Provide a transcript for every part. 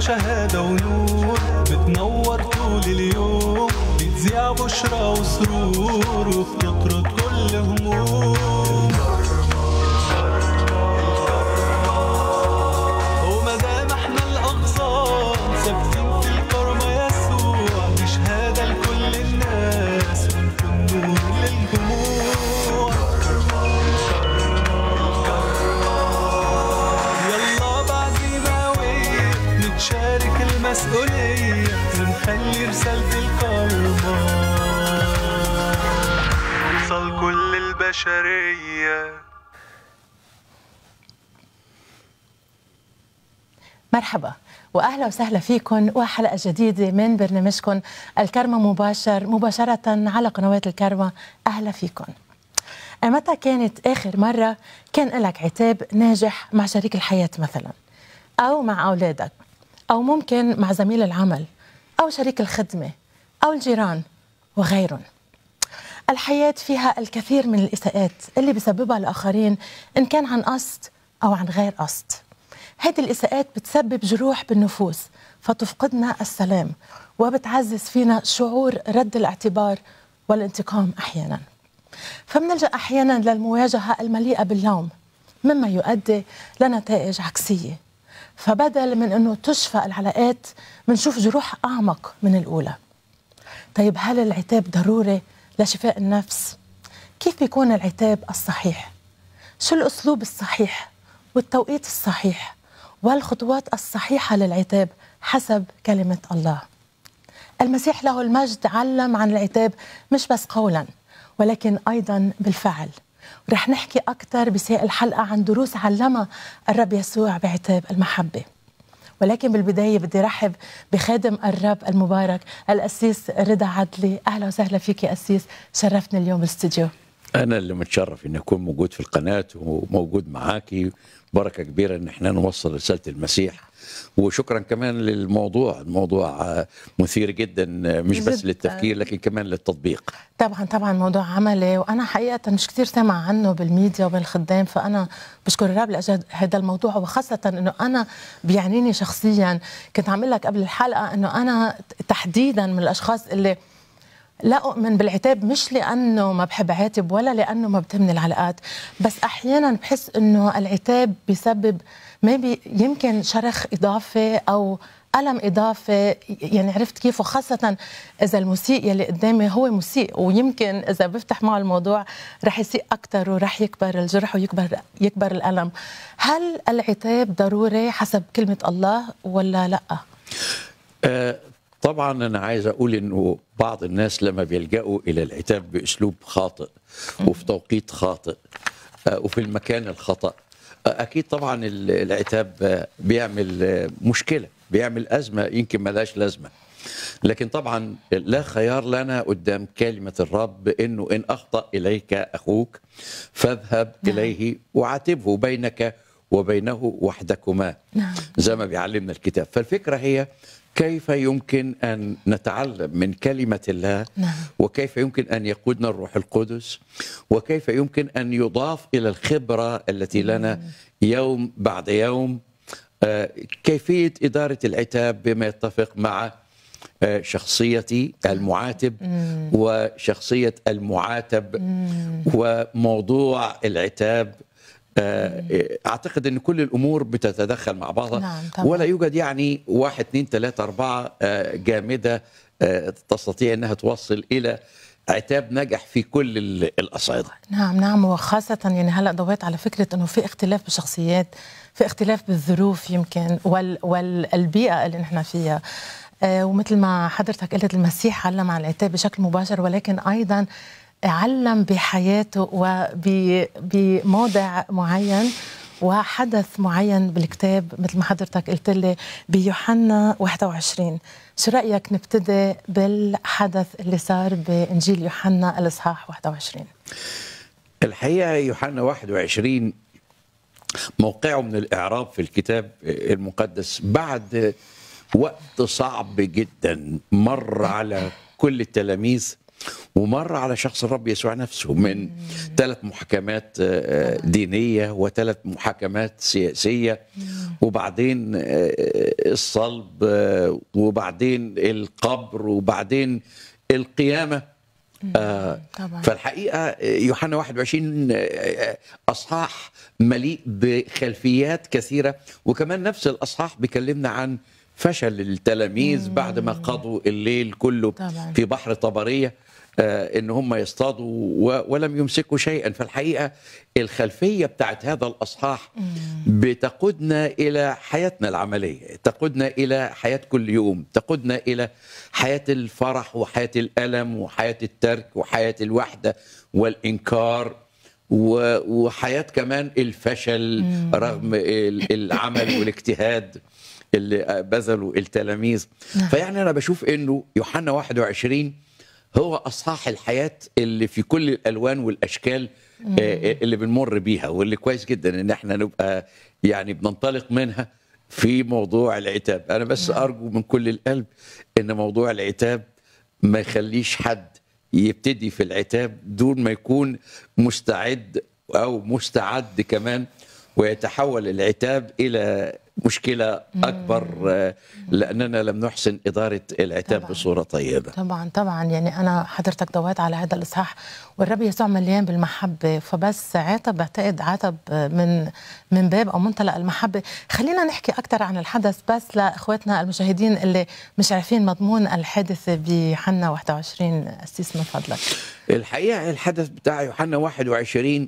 شهادة ونور بتنور طول اليوم بتذيع بشرى وسرور وبتطرد كل هموم ومادام احنا الأقصى ثابتين في الكرمة يسوع بشهادة لكل الناس ونكون نور للجموع يلا بعزيمة ويا نتشارك المسؤولية ونخلي رسالة الكرمة توصل كل البشرية مرحبا واهلا وسهلا فيكم وحلقه جديده من برنامجكم الكرمة مباشر مباشره على قنوات الكرمة اهلا فيكم. متى كانت اخر مره كان لك عتاب ناجح مع شريك الحياه مثلا او مع اولادك او ممكن مع زميل العمل او شريك الخدمه او الجيران وغيرهم. الحياه فيها الكثير من الاساءات اللي بسببها الاخرين ان كان عن قصد او عن غير قصد. هذه الإساءات بتسبب جروح بالنفوس فتفقدنا السلام وبتعزز فينا شعور رد الاعتبار والانتقام أحيانا فبنلجأ أحيانا للمواجهة المليئة باللوم مما يؤدي لنتائج عكسية فبدل من أنه تشفى العلاقات بنشوف جروح أعمق من الأولى طيب هل العتاب ضروري لشفاء النفس؟ كيف بيكون العتاب الصحيح؟ شو الأسلوب الصحيح والتوقيت الصحيح والخطوات الصحيحة للعتاب حسب كلمة الله المسيح له المجد علم عن العتاب مش بس قولا ولكن أيضا بالفعل رح نحكي أكثر بسياق الحلقة عن دروس علمها الرب يسوع بعتاب المحبة ولكن بالبداية بدي رحب بخادم الرب المبارك الأسيس رضا عدلي أهلا وسهلا فيك يا أسيس شرفتني اليوم بالاستديو أنا اللي متشرف إني أكون موجود في القناة وموجود معاكي بركة كبيرة إن إحنا نوصل رسالة المسيح وشكرا كمان للموضوع الموضوع آه، مثير جدا آه، مش بس جداً. للتفكير لكن كمان للتطبيق طبعا طبعا موضوع عملي وانا حقيقه مش كثير سامع عنه بالميديا وبالخدام فانا بشكر الرب لاجل هذا الموضوع وخاصه انه انا بيعنيني شخصيا كنت عم لك قبل الحلقه انه انا تحديدا من الاشخاص اللي لا أؤمن بالعتاب مش لأنه ما بحب عاتب ولا لأنه ما بتهمني العلاقات بس أحيانا بحس أنه العتاب بيسبب ما بي يمكن شرخ إضافي أو ألم إضافي يعني عرفت كيف وخاصة إذا المسيء يلي قدامي هو مسيء ويمكن إذا بفتح معه الموضوع رح يسيء أكثر ورح يكبر الجرح ويكبر يكبر الألم هل العتاب ضروري حسب كلمة الله ولا لأ؟ آه، طبعا أنا عايز أقول إنه بعض الناس لما بيلجأوا إلى العتاب بأسلوب خاطئ وفي توقيت خاطئ آه، وفي المكان الخطأ آه، أكيد طبعا ال- العتاب آه، بيعمل آه، مشكلة بيعمل أزمة يمكن ملهاش لازمة لكن طبعا لا خيار لنا قدام كلمة الرب إنه إن أخطأ إليك أخوك فاذهب نعم. إليه وعاتبه بينك وبينه وحدكما نعم. زي ما بيعلمنا الكتاب فالفكرة هي كيف يمكن أن نتعلم من كلمة الله نعم. وكيف يمكن أن يقودنا الروح القدس وكيف يمكن أن يضاف إلى الخبرة التي لنا يوم بعد يوم آه، كيفية إدارة العتاب بما يتفق مع آه، شخصيتي المعاتب وشخصية المعاتب وموضوع العتاب آه، اعتقد ان كل الامور بتتدخل مع بعضها نعم، طبعاً. ولا يوجد يعني واحد اثنين ثلاثة أربعة آه، جامدة آه، تستطيع أنها توصل إلى عتاب نجح في كل ال- الأصعدة نعم نعم وخاصة يعني هلا ضويت على فكرة انه في اختلاف بالشخصيات في اختلاف بالظروف يمكن وال والبيئة اللي نحن فيها آه ومثل ما حضرتك قلت المسيح علم عن العتاب بشكل مباشر ولكن ايضا علم بحياته وبموضع معين وحدث معين بالكتاب مثل ما حضرتك قلت لي بيوحنا 21 شو رأيك نبتدي بالحدث اللي صار بإنجيل يوحنا الإصحاح 21 الحقيقة يوحنا 21 موقعه من الإعراب في الكتاب المقدس بعد وقت صعب جدا مر على كل التلاميذ ومر على شخص الرب يسوع نفسه من ثلاث محاكمات آه، دينيه وثلاث محاكمات سياسيه وبعدين آه، الصلب آه، وبعدين القبر وبعدين القيامه آه، طبعا فالحقيقه يوحنا 21 آه، اصحاح مليء بخلفيات كثيره وكمان نفس الاصحاح بيكلمنا عن فشل التلاميذ بعد ما قضوا الليل كله طبعاً. في بحر طبريه آه، ان هم يصطادوا و- ولم يمسكوا شيئا فالحقيقه الخلفيه بتاعت هذا الاصحاح بتقودنا الى حياتنا العمليه تقودنا الى حياه كل يوم تقودنا الى حياه الفرح وحياه الالم وحياه الترك وحياه الوحده والانكار و- وحياه كمان الفشل رغم ال- العمل والاجتهاد اللي بذلوا التلاميذ نعم. فيعني انا بشوف انه يوحنا 21 هو اصحاح الحياه اللي في كل الالوان والاشكال آه، اللي بنمر بيها واللي كويس جدا ان احنا نبقى يعني بننطلق منها في موضوع العتاب انا بس ارجو من كل القلب ان موضوع العتاب ما يخليش حد يبتدي في العتاب دون ما يكون مستعد او مستعد كمان ويتحول العتاب الى مشكله اكبر آه، لاننا لم نحسن اداره العتاب طبعاً. بصوره طيبه طبعا طبعا يعني انا حضرتك ضويت على هذا الاصحاح والرب يسوع مليان بالمحبه فبس عاتب بعتقد عاتب من من باب او منطلق المحبه خلينا نحكي اكثر عن الحدث بس لاخواتنا المشاهدين اللي مش عارفين مضمون الحادثه بحنا 21 اسيس من فضلك الحقيقه الحدث بتاع يوحنا 21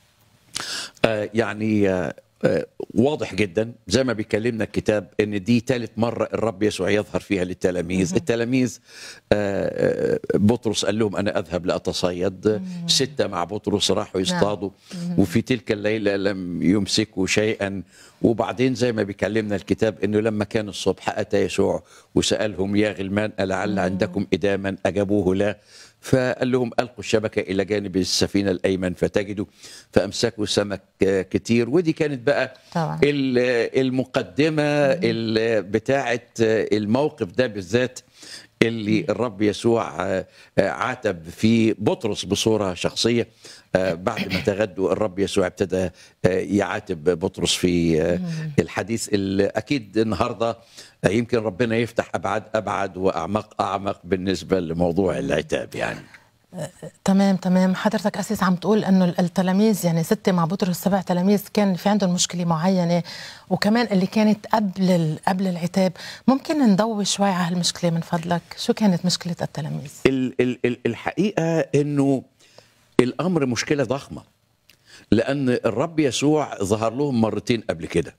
آه، يعني آه، آه، واضح جدا زي ما بيكلمنا الكتاب ان دي ثالث مره الرب يسوع يظهر فيها للتلاميذ التلاميذ آه، آه، بطرس قال لهم انا اذهب لاتصيد سته مع بطرس راحوا يصطادوا وفي تلك الليله لم يمسكوا شيئا وبعدين زي ما بيكلمنا الكتاب انه لما كان الصبح اتى يسوع وسالهم يا غلمان ألعل عندكم اداما اجابوه لا فقال لهم القوا الشبكه الى جانب السفينه الايمن فتجدوا فامسكوا سمك آه، كتير ودي كانت بقى طبعا. ال- المقدمه ال- بتاعه آه، الموقف ده بالذات اللي الرب يسوع آه، آه، عاتب في بطرس بصوره شخصيه آه، بعد ما تغدوا الرب يسوع ابتدى آه، يعاتب بطرس في آه، الحديث اللي اكيد النهارده آه، يمكن ربنا يفتح ابعاد ابعد واعمق اعمق بالنسبه لموضوع العتاب يعني تمام تمام حضرتك اسيس عم تقول انه التلاميذ يعني ستة مع بطرس سبع تلاميذ كان في عندهم مشكله معينه وكمان اللي كانت قبل ال- قبل العتاب ممكن نضوي شوي على هالمشكله من فضلك شو كانت مشكله التلاميذ ال- ال- ال- الحقيقه انه الامر مشكله ضخمه لان الرب يسوع ظهر لهم مرتين قبل كده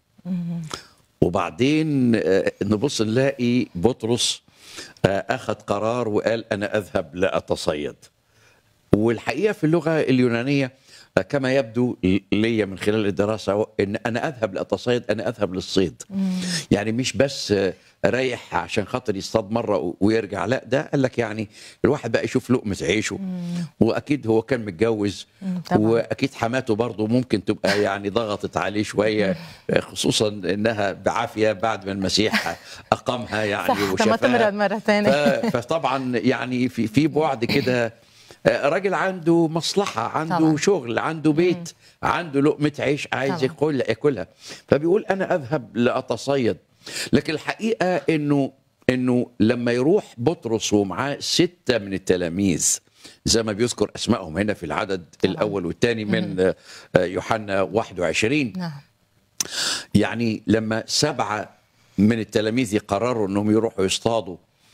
وبعدين آه، نبص نلاقي بطرس آه، اخذ قرار وقال انا اذهب لاتصيد والحقيقه في اللغه اليونانيه آه، كما يبدو لي من خلال الدراسه ان انا اذهب لاتصيد انا اذهب للصيد يعني مش بس آه، رايح عشان خاطر يصطاد مره و- ويرجع لا ده قال لك يعني الواحد بقى يشوف لقمه عيشه واكيد هو كان متجوز مم، طبعاً. واكيد حماته برضه ممكن تبقى يعني ضغطت عليه شويه آه، خصوصا انها بعافيه بعد ما المسيح اقامها يعني صح ما وشفاها تمرض مره ثانيه ف- فطبعا يعني في في بعد كده آه، راجل عنده مصلحه عنده طبعاً. طبعا. شغل عنده بيت عنده لقمه عيش عايز طبعاً. ياكل ياكلها فبيقول انا اذهب لاتصيد لكن الحقيقه انه انه لما يروح بطرس ومعاه سته من التلاميذ زي ما بيذكر اسمائهم هنا في العدد طبعاً. الاول والثاني من آه، آه، يوحنا 21 نعم يعني لما سبعة من التلاميذ يقرروا انهم يروحوا يصطادوا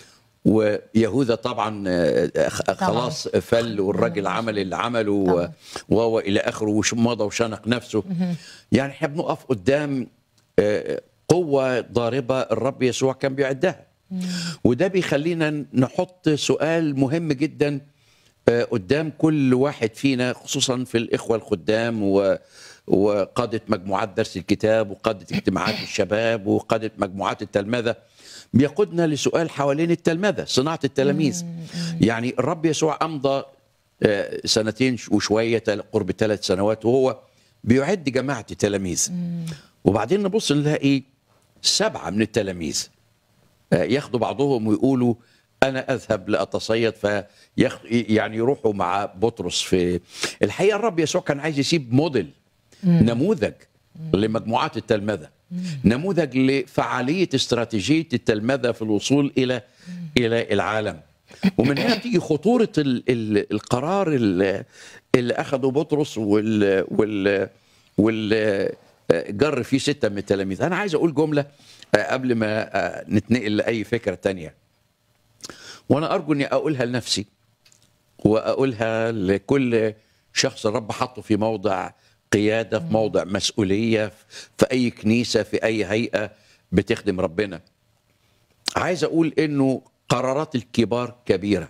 ويهوذا طبعا آه، خ- خلاص فل والراجل عمل اللي عمله و- طبعاً. وهو الى اخره ومضى وشنق نفسه يعني احنا بنقف قدام آه، قوه ضاربه الرب يسوع كان بيعدها وده بيخلينا نحط سؤال مهم جدا آه، قدام كل واحد فينا خصوصا في الاخوه الخدام و وقادة مجموعات درس الكتاب وقادة اجتماعات الشباب وقادة مجموعات التلمذة بيقودنا لسؤال حوالين التلمذة صناعة التلاميذ يعني الرب يسوع أمضى آه، سنتين وشوية تل- قرب ثلاث سنوات وهو بيعد جماعة التلاميذ وبعدين نبص نلاقي سبعة من التلاميذ آه، ياخدوا بعضهم ويقولوا انا اذهب لاتصيد فيخ يعني يروحوا مع بطرس في الحقيقه الرب يسوع كان عايز يسيب موديل نموذج لمجموعات التلمذه نموذج لفعاليه استراتيجيه التلمذه في الوصول الى الى العالم ومن هنا بتيجي خطوره ال ال القرار اللي, اللي اخذه بطرس وال وال وال جر فيه سته من التلاميذ انا عايز اقول جمله آه، قبل ما آه، نتنقل لاي فكره تانية وانا ارجو اني اقولها لنفسي واقولها لكل شخص الرب حطه في موضع قياده في موضع مسؤوليه في اي كنيسه في اي هيئه بتخدم ربنا عايز اقول انه قرارات الكبار كبيره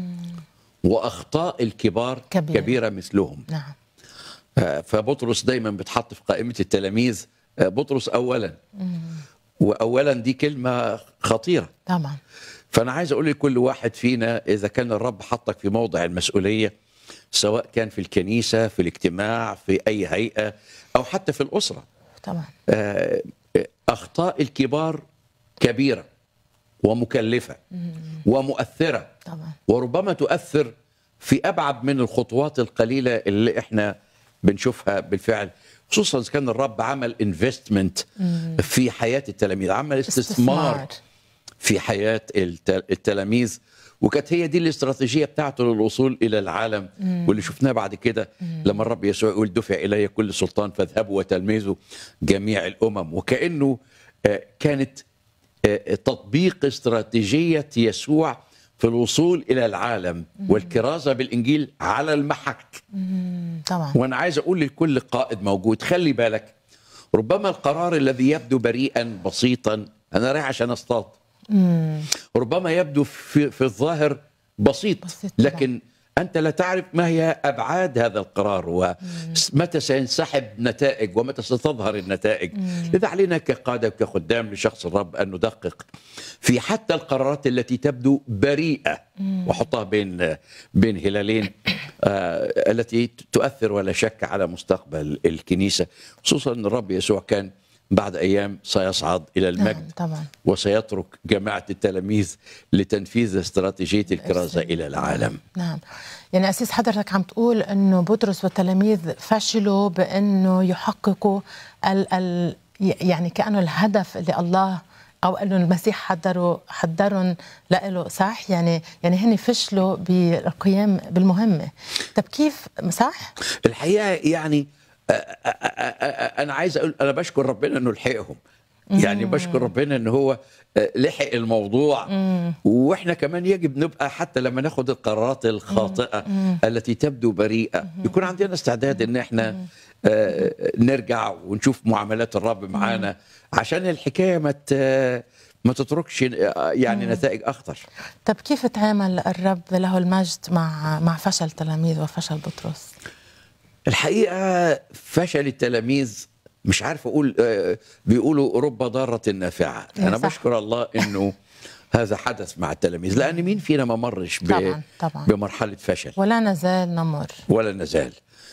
واخطاء الكبار كبيرة. كبيره, كبيرة مثلهم نعم آه، فبطرس دايما بتحط في قائمه التلاميذ آه، بطرس اولا واولا دي كلمه خطيره طبعا فانا عايز اقول لكل واحد فينا اذا كان الرب حطك في موضع المسؤوليه سواء كان في الكنيسه في الاجتماع في اي هيئه او حتى في الاسره طبعا آه، اخطاء الكبار كبيره ومكلفه ومؤثره طبعا وربما تؤثر في ابعد من الخطوات القليله اللي احنا بنشوفها بالفعل خصوصا اذا كان الرب عمل انفستمنت في حياه التلاميذ عمل استثمار, استثمار. في حياه الت- التلاميذ وكانت هي دي الاستراتيجيه بتاعته للوصول الى العالم واللي شفناه بعد كده لما الرب يسوع يقول دفع الي كل سلطان فاذهبوا وتلمذوا جميع الامم وكانه آه، كانت آه، تطبيق استراتيجيه يسوع في الوصول الى العالم والكرازه بالانجيل على المحك مم، طبعا وانا عايز اقول لكل قائد موجود خلي بالك ربما القرار الذي يبدو بريئا بسيطا انا رايح عشان اصطاد ربما يبدو في, في الظاهر بسيط, بسيط طبعاً. لكن انت لا تعرف ما هي ابعاد هذا القرار ومتى سينسحب نتائج ومتى ستظهر النتائج لذا علينا كقاده وكخدام لشخص الرب ان ندقق في حتى القرارات التي تبدو بريئه وحطها بين بين هلالين آه التي تؤثر ولا شك على مستقبل الكنيسه خصوصا ان الرب يسوع كان بعد ايام سيصعد الى نعم المجد طبعا وسيترك جماعه التلاميذ لتنفيذ استراتيجيه الكرازه الى العالم نعم يعني أسيس حضرتك عم تقول أنه بطرس والتلاميذ فشلوا بأنه يحققوا ال ال يعني كأنه الهدف اللي الله أو أنه المسيح حضروا حضرهم له صح يعني يعني هن فشلوا بالقيام بالمهمة طب كيف صح؟ الحقيقه يعني آه، آه، آه، آه، انا عايز اقول انا بشكر ربنا انه لحقهم يعني بشكر ربنا ان هو آه، لحق الموضوع واحنا كمان يجب نبقى حتى لما ناخد القرارات الخاطئه التي تبدو بريئه يكون عندنا استعداد ان احنا آه، نرجع ونشوف معاملات الرب معانا عشان الحكايه ما ت- ما تتركش آه، يعني نتائج اخطر طب كيف تعامل الرب له المجد مع مع فشل تلاميذ وفشل بطرس؟ الحقيقه فشل التلاميذ مش عارف اقول آه، بيقولوا رب ضاره نافعه إيه انا صح. بشكر الله انه هذا حدث مع التلاميذ لان مين فينا ما مرش ب- طبعاً، طبعاً. بمرحله فشل ولا نزال نمر ولا نزال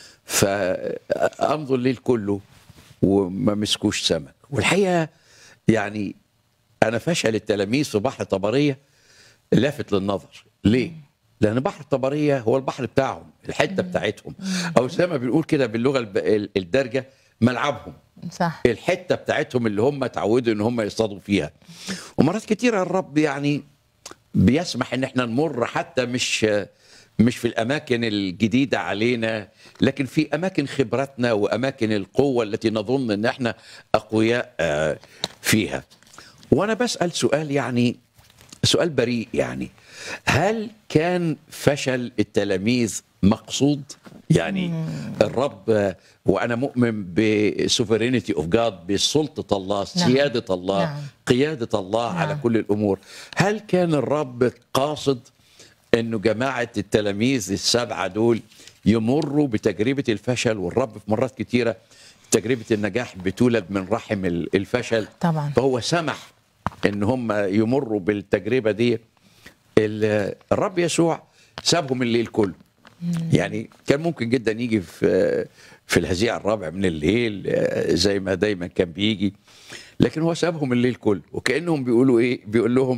فامضوا الليل كله وما مسكوش سمك والحقيقه يعني انا فشل التلاميذ في بحر طبريه لافت للنظر ليه لان بحر طبريه هو البحر بتاعهم الحته بتاعتهم او زي ما بنقول كده باللغه الب- الدارجه ملعبهم صح الحته بتاعتهم اللي هم اتعودوا ان هم يصطادوا فيها ومرات كتيره الرب يعني بيسمح ان احنا نمر حتى مش مش في الاماكن الجديده علينا لكن في اماكن خبرتنا واماكن القوه التي نظن ان احنا اقوياء آه، فيها وانا بسال سؤال يعني سؤال بريء يعني هل كان فشل التلاميذ مقصود يعني الرب آه، وانا مؤمن بسوفرينيتي اوف جاد بسلطه الله نعم. سياده الله نعم. قياده الله نعم. على كل الامور هل كان الرب قاصد انه جماعه التلاميذ السبعه دول يمروا بتجربه الفشل والرب في مرات كتيره تجربه النجاح بتولد من رحم ال- الفشل طبعاً. فهو سمح ان هم يمروا بالتجربه دي ال- الرب يسوع سابهم الليل كله يعني كان ممكن جدا يجي في في الهزيع الرابع من الليل آه، زي ما دايما كان بيجي لكن هو سابهم الليل كله وكانهم بيقولوا ايه بيقول لهم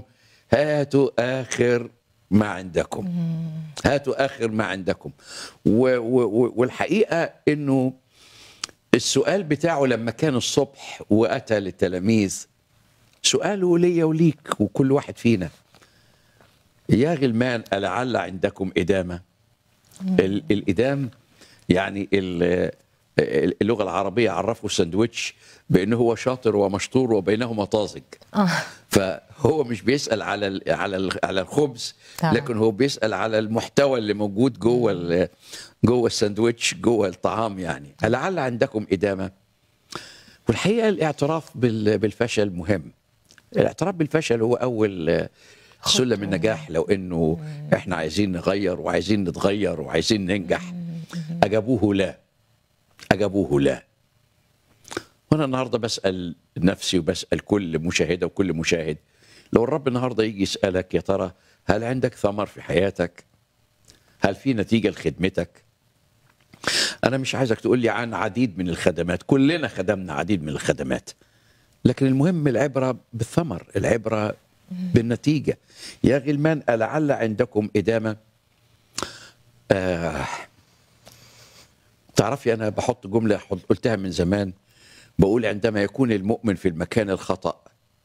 هاتوا اخر ما عندكم هاتوا اخر ما عندكم و و والحقيقه انه السؤال بتاعه لما كان الصبح واتى للتلاميذ سؤاله ليا وليك وكل واحد فينا يا غلمان ألعل عندكم إدامة ال- الإدام يعني ال- اللغة العربية عرفوا الساندويتش بأنه هو شاطر ومشطور وبينهما طازج آه. فهو مش بيسأل على ال على ال على الخبز طبعا. لكن هو بيسأل على المحتوى اللي موجود جوه ال- جوه الساندويتش جوه الطعام يعني لعل عندكم إدامة والحقيقة الاعتراف بال- بالفشل مهم الاعتراف بالفشل هو أول آه، سلم النجاح لو انه احنا عايزين نغير وعايزين نتغير وعايزين ننجح اجابوه لا اجابوه لا وانا النهارده بسال نفسي وبسال كل مشاهده وكل مشاهد لو الرب النهارده يجي يسالك يا ترى هل عندك ثمر في حياتك هل في نتيجه لخدمتك انا مش عايزك تقول لي عن عديد من الخدمات كلنا خدمنا عديد من الخدمات لكن المهم العبره بالثمر العبره بالنتيجه يا غلمان ألعل عندكم إدامة آه تعرفي أنا بحط جملة حط- قلتها من زمان بقول عندما يكون المؤمن في المكان الخطأ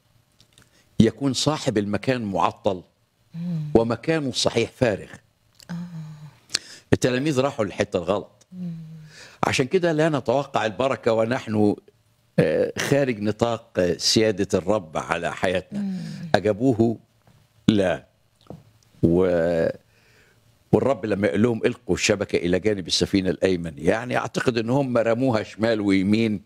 يكون صاحب المكان معطل ومكانه الصحيح فارغ التلاميذ راحوا للحتة الغلط عشان كده لا نتوقع البركة ونحن آه، خارج نطاق آه، سيادة الرب على حياتنا أجابوه لا و والرب لما يقول لهم القوا الشبكه الى جانب السفينه الايمن يعني اعتقد ان هم رموها شمال ويمين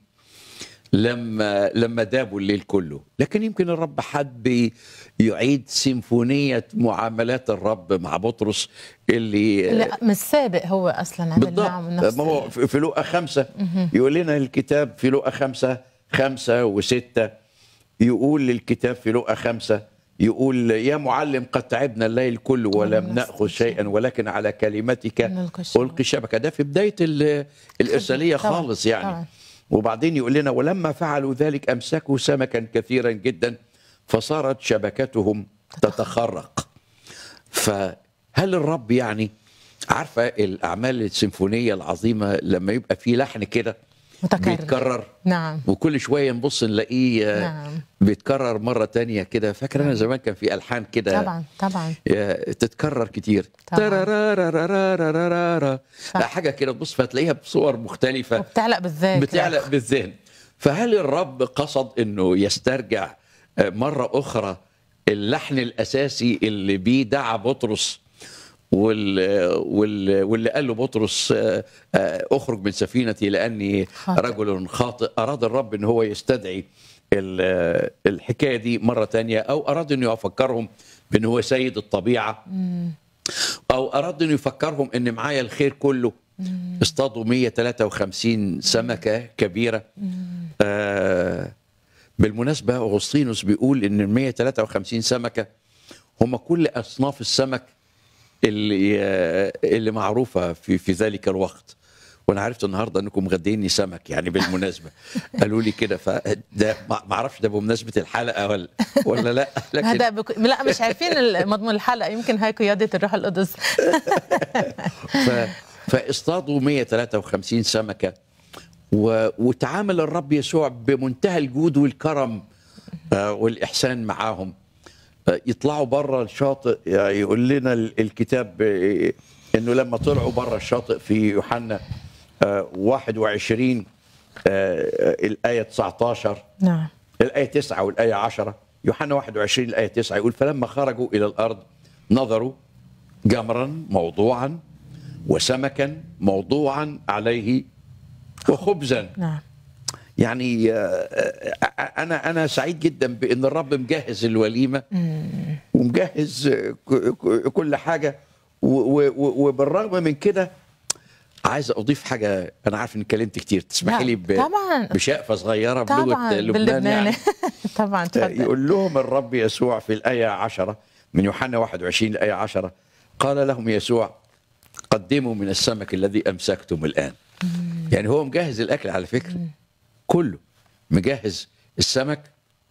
لما لما دابوا الليل كله لكن يمكن الرب حب يعيد سيمفونيه معاملات الرب مع بطرس اللي لا من السابق هو اصلا عمل بالضبط معهم نفس ما هو في في لقا خمسة يقول لنا الكتاب في لقا خمسة خمسة وستة يقول للكتاب في لقا خمسة يقول يا معلم قد تعبنا الليل كله ولم ولم نأخذ نستطع. شيئا ولكن على كلمتك نلقي الشبكة. ألقي الشبكة ده في بداية ال- الإرسالية طبعاً، خالص يعني طبعاً. وبعدين يقول لنا ولما فعلوا ذلك أمسكوا سمكا كثيرا جدا فصارت شبكتهم تتخرق فهل الرب يعني عارفه الاعمال السيمفونيه العظيمه لما يبقى في لحن كده متكرر. بيتكرر نعم وكل شويه نبص نلاقيه آه، نعم. بيتكرر مره تانية كده فاكر انا زمان كان في الحان كده طبعا طبعا آه، تتكرر كتير طبعاً. ترارارارارارارا. صح. حاجه كده تبص فتلاقيها بصور مختلفه وبتعلق بالذات بتعلق بالذهن فهل الرب قصد انه يسترجع آه، مره اخرى اللحن الاساسي اللي بيه دعا بطرس وال وال واللي قال له بطرس آه، آه، اخرج من سفينتي لاني خاطئ. رجل خاطئ اراد الرب ان هو يستدعي ال- آه، الحكايه دي مره تانية او اراد انه يفكرهم بان هو سيد الطبيعه او اراد انه يفكرهم ان معايا الخير كله اصطادوا 153 سمكه كبيره آه بالمناسبه اغسطينوس بيقول ان ال 153 سمكه هم كل اصناف السمك اللي آه اللي معروفه في في ذلك الوقت وانا عرفت النهارده انكم مغديني سمك يعني بالمناسبه قالوا لي كده فده ما ما اعرفش ده بمناسبه الحلقه ولا ولا لا لكن هذا بك... لا مش عارفين مضمون الحلقه يمكن هاي قياده الروح القدس ف... فاصطادوا 153 سمكه و... وتعامل الرب يسوع بمنتهى الجود والكرم آه، والاحسان معاهم آه، يطلعوا بره الشاطئ يعني يقول لنا ال- الكتاب آه، انه لما طلعوا بره الشاطئ في يوحنا آه، 21 آه، الايه 19 نعم الآية 9 والآية 10 يوحنا 21 الآية 9 يقول فلما خرجوا إلى الأرض نظروا جمرا موضوعا وسمكا موضوعا عليه وخبزا نعم يعني آه، آه، أنا أنا سعيد جدا بأن الرب مجهز الوليمة ومجهز آه، ك- ك- كل حاجة و- و- و- وبالرغم من كده عايز أضيف حاجة أنا عارف إني اتكلمت كتير تسمحي لي ب- طبعا بشقفة صغيرة بلغة طبعا لبنان باللبناني يعني طبعا تفضل يقول لهم الرب يسوع في الآية عشرة من يوحنا 21 الآية عشرة قال لهم يسوع قدموا من السمك الذي أمسكتم الآن يعني هو مجهز الأكل على فكرة كله مجهز السمك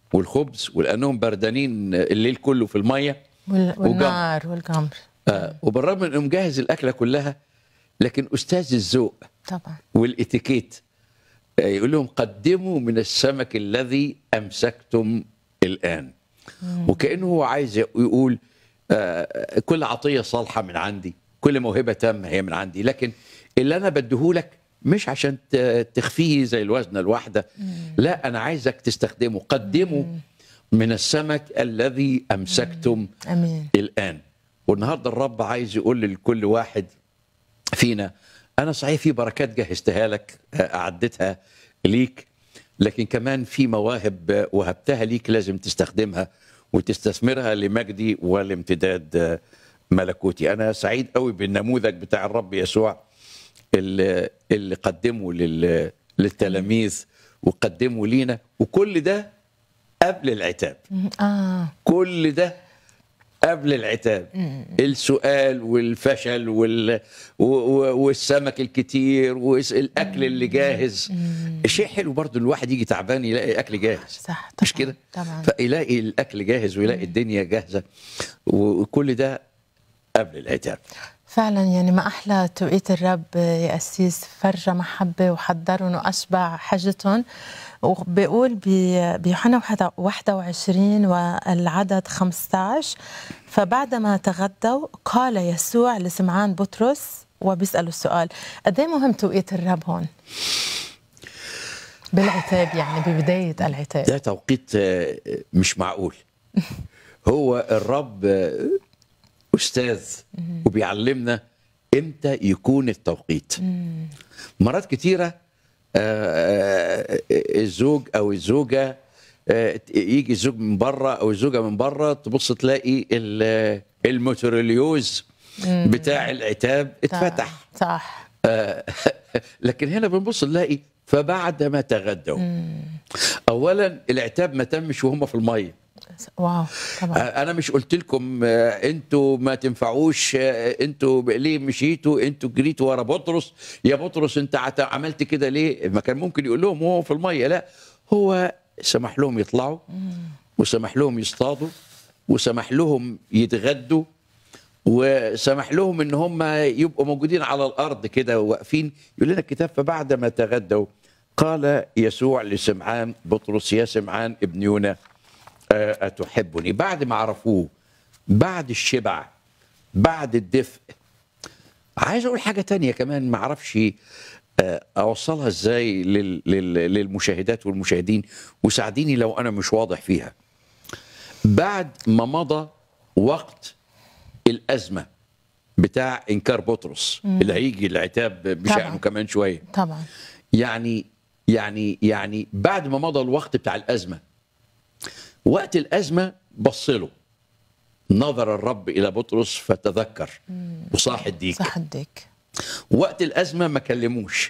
والخبز ولانهم بردانين الليل كله في الميه وال- وجمر. والنار والجمر آه وبالرغم من انه مجهز الاكله كلها لكن استاذ الذوق طبعا والاتيكيت آه، يقول لهم قدموا من السمك الذي امسكتم الان وكانه هو عايز يقول آه، كل عطيه صالحه من عندي كل موهبه تامه هي من عندي لكن اللي انا بديهولك مش عشان ت- تخفيه زي الوزنه الواحده لا انا عايزك تستخدمه قدموا من السمك الذي امسكتم امين الان والنهارده الرب عايز يقول لكل واحد فينا انا صحيح في بركات جهزتها لك آه، اعدتها ليك لكن كمان في مواهب آه، وهبتها ليك لازم تستخدمها وتستثمرها لمجدي ولامتداد آه، ملكوتي انا سعيد قوي بالنموذج بتاع الرب يسوع اللي, اللي قدمه لل للتلاميذ وقدمه لينا وكل ده قبل العتاب اه كل ده قبل العتاب السؤال والفشل وال... و- و- والسمك الكتير والاكل اللي جاهز شيء حلو برضو الواحد يجي تعبان يلاقي اكل جاهز صح مش طبعاً، كده طبعا فيلاقي الاكل جاهز ويلاقي الدنيا جاهزه وكل ده قبل العتاب فعلا يعني ما احلى توقيت الرب يا قسيس فرجة محبه وحضرهم واشبع حاجتهم وبيقول ب- بيوحنا 21 والعدد 15 فبعدما تغدوا قال يسوع لسمعان بطرس وبيسأله السؤال قد ايه مهم توقيت الرب هون بالعتاب يعني ببداية العتاب ده توقيت آه، مش معقول هو الرب آه، استاذ وبيعلمنا امتى يكون التوقيت مرات كتيره آه، الزوج او الزوجه آه، يجي الزوج من بره او الزوجه من بره تبص تلاقي ال- المتروليوز بتاع العتاب اتفتح صح آه، لكن هنا بنبص نلاقي فبعد ما تغدوا اولا العتاب ما تمش وهم في الميه واو طبعا آه، انا مش قلت لكم آه، انتوا ما تنفعوش آه، انتوا ب- ليه مشيتوا انتوا جريتوا ورا بطرس يا بطرس انت عت- عملت كده ليه ما كان ممكن يقول لهم وهو في الميه لا هو سمح لهم يطلعوا وسمح لهم يصطادوا وسمح لهم يتغدوا وسمح لهم ان هم يبقوا موجودين على الارض كده واقفين يقول لنا الكتاب فبعد ما تغدوا قال يسوع لسمعان بطرس يا سمعان ابن يونا آه، أتحبني بعد ما عرفوه بعد الشبع بعد الدفء عايز أقول حاجة تانية كمان ما أعرفش آه، أوصلها إزاي لل- لل- للمشاهدات والمشاهدين وساعديني لو أنا مش واضح فيها بعد ما مضى وقت الأزمة بتاع إنكار بطرس اللي هيجي العتاب بشأنه طبعاً. كمان شوية طبعا يعني يعني يعني بعد ما مضى الوقت بتاع الازمه وقت الازمه بص له نظر الرب الى بطرس فتذكر وصاح الديك صح الديك وقت الازمه ما كلموش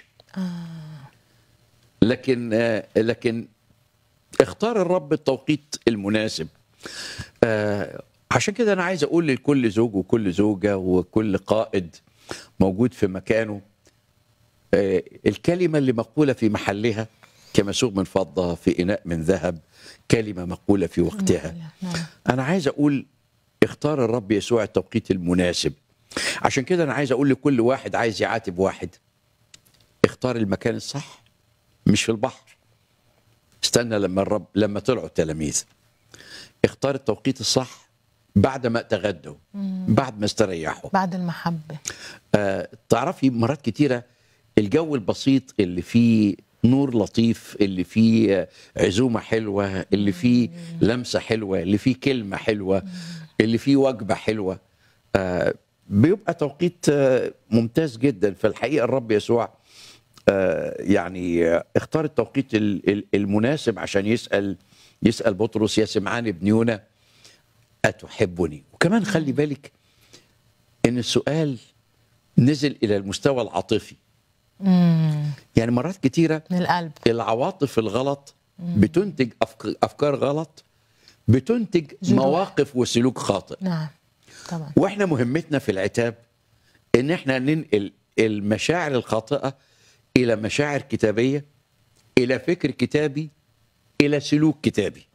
لكن آه، لكن اختار الرب التوقيت المناسب آه، عشان كده انا عايز اقول لكل زوج وكل زوجه وكل قائد موجود في مكانه آه، الكلمه اللي مقوله في محلها كمسوغ من فضه في اناء من ذهب كلمه مقوله في وقتها نعم انا عايز اقول اختار الرب يسوع التوقيت المناسب عشان كده انا عايز اقول لكل واحد عايز يعاتب واحد اختار المكان الصح مش في البحر استنى لما الرب لما طلعوا التلاميذ اختار التوقيت الصح بعد ما تغدوا بعد ما استريحوا بعد المحبة آه، تعرفي مرات كتيرة الجو البسيط اللي فيه نور لطيف اللي فيه آه، عزومة حلوة اللي فيه لمسة حلوة اللي فيه كلمة حلوة اللي فيه وجبة حلوة آه، بيبقى توقيت آه، ممتاز جدا فالحقيقة الرب يسوع آه، يعني آه، اختار التوقيت ال- ال- المناسب عشان يسأل يسأل بطرس يا سمعان ابن يونا أتحبني وكمان خلي بالك ان السؤال نزل الى المستوى العاطفي يعني مرات كتيره من القلب العواطف الغلط بتنتج أفك- افكار غلط بتنتج جروح. مواقف وسلوك خاطئ نعم طبعا واحنا مهمتنا في العتاب ان احنا ننقل المشاعر الخاطئه الى مشاعر كتابيه الى فكر كتابي الى سلوك كتابي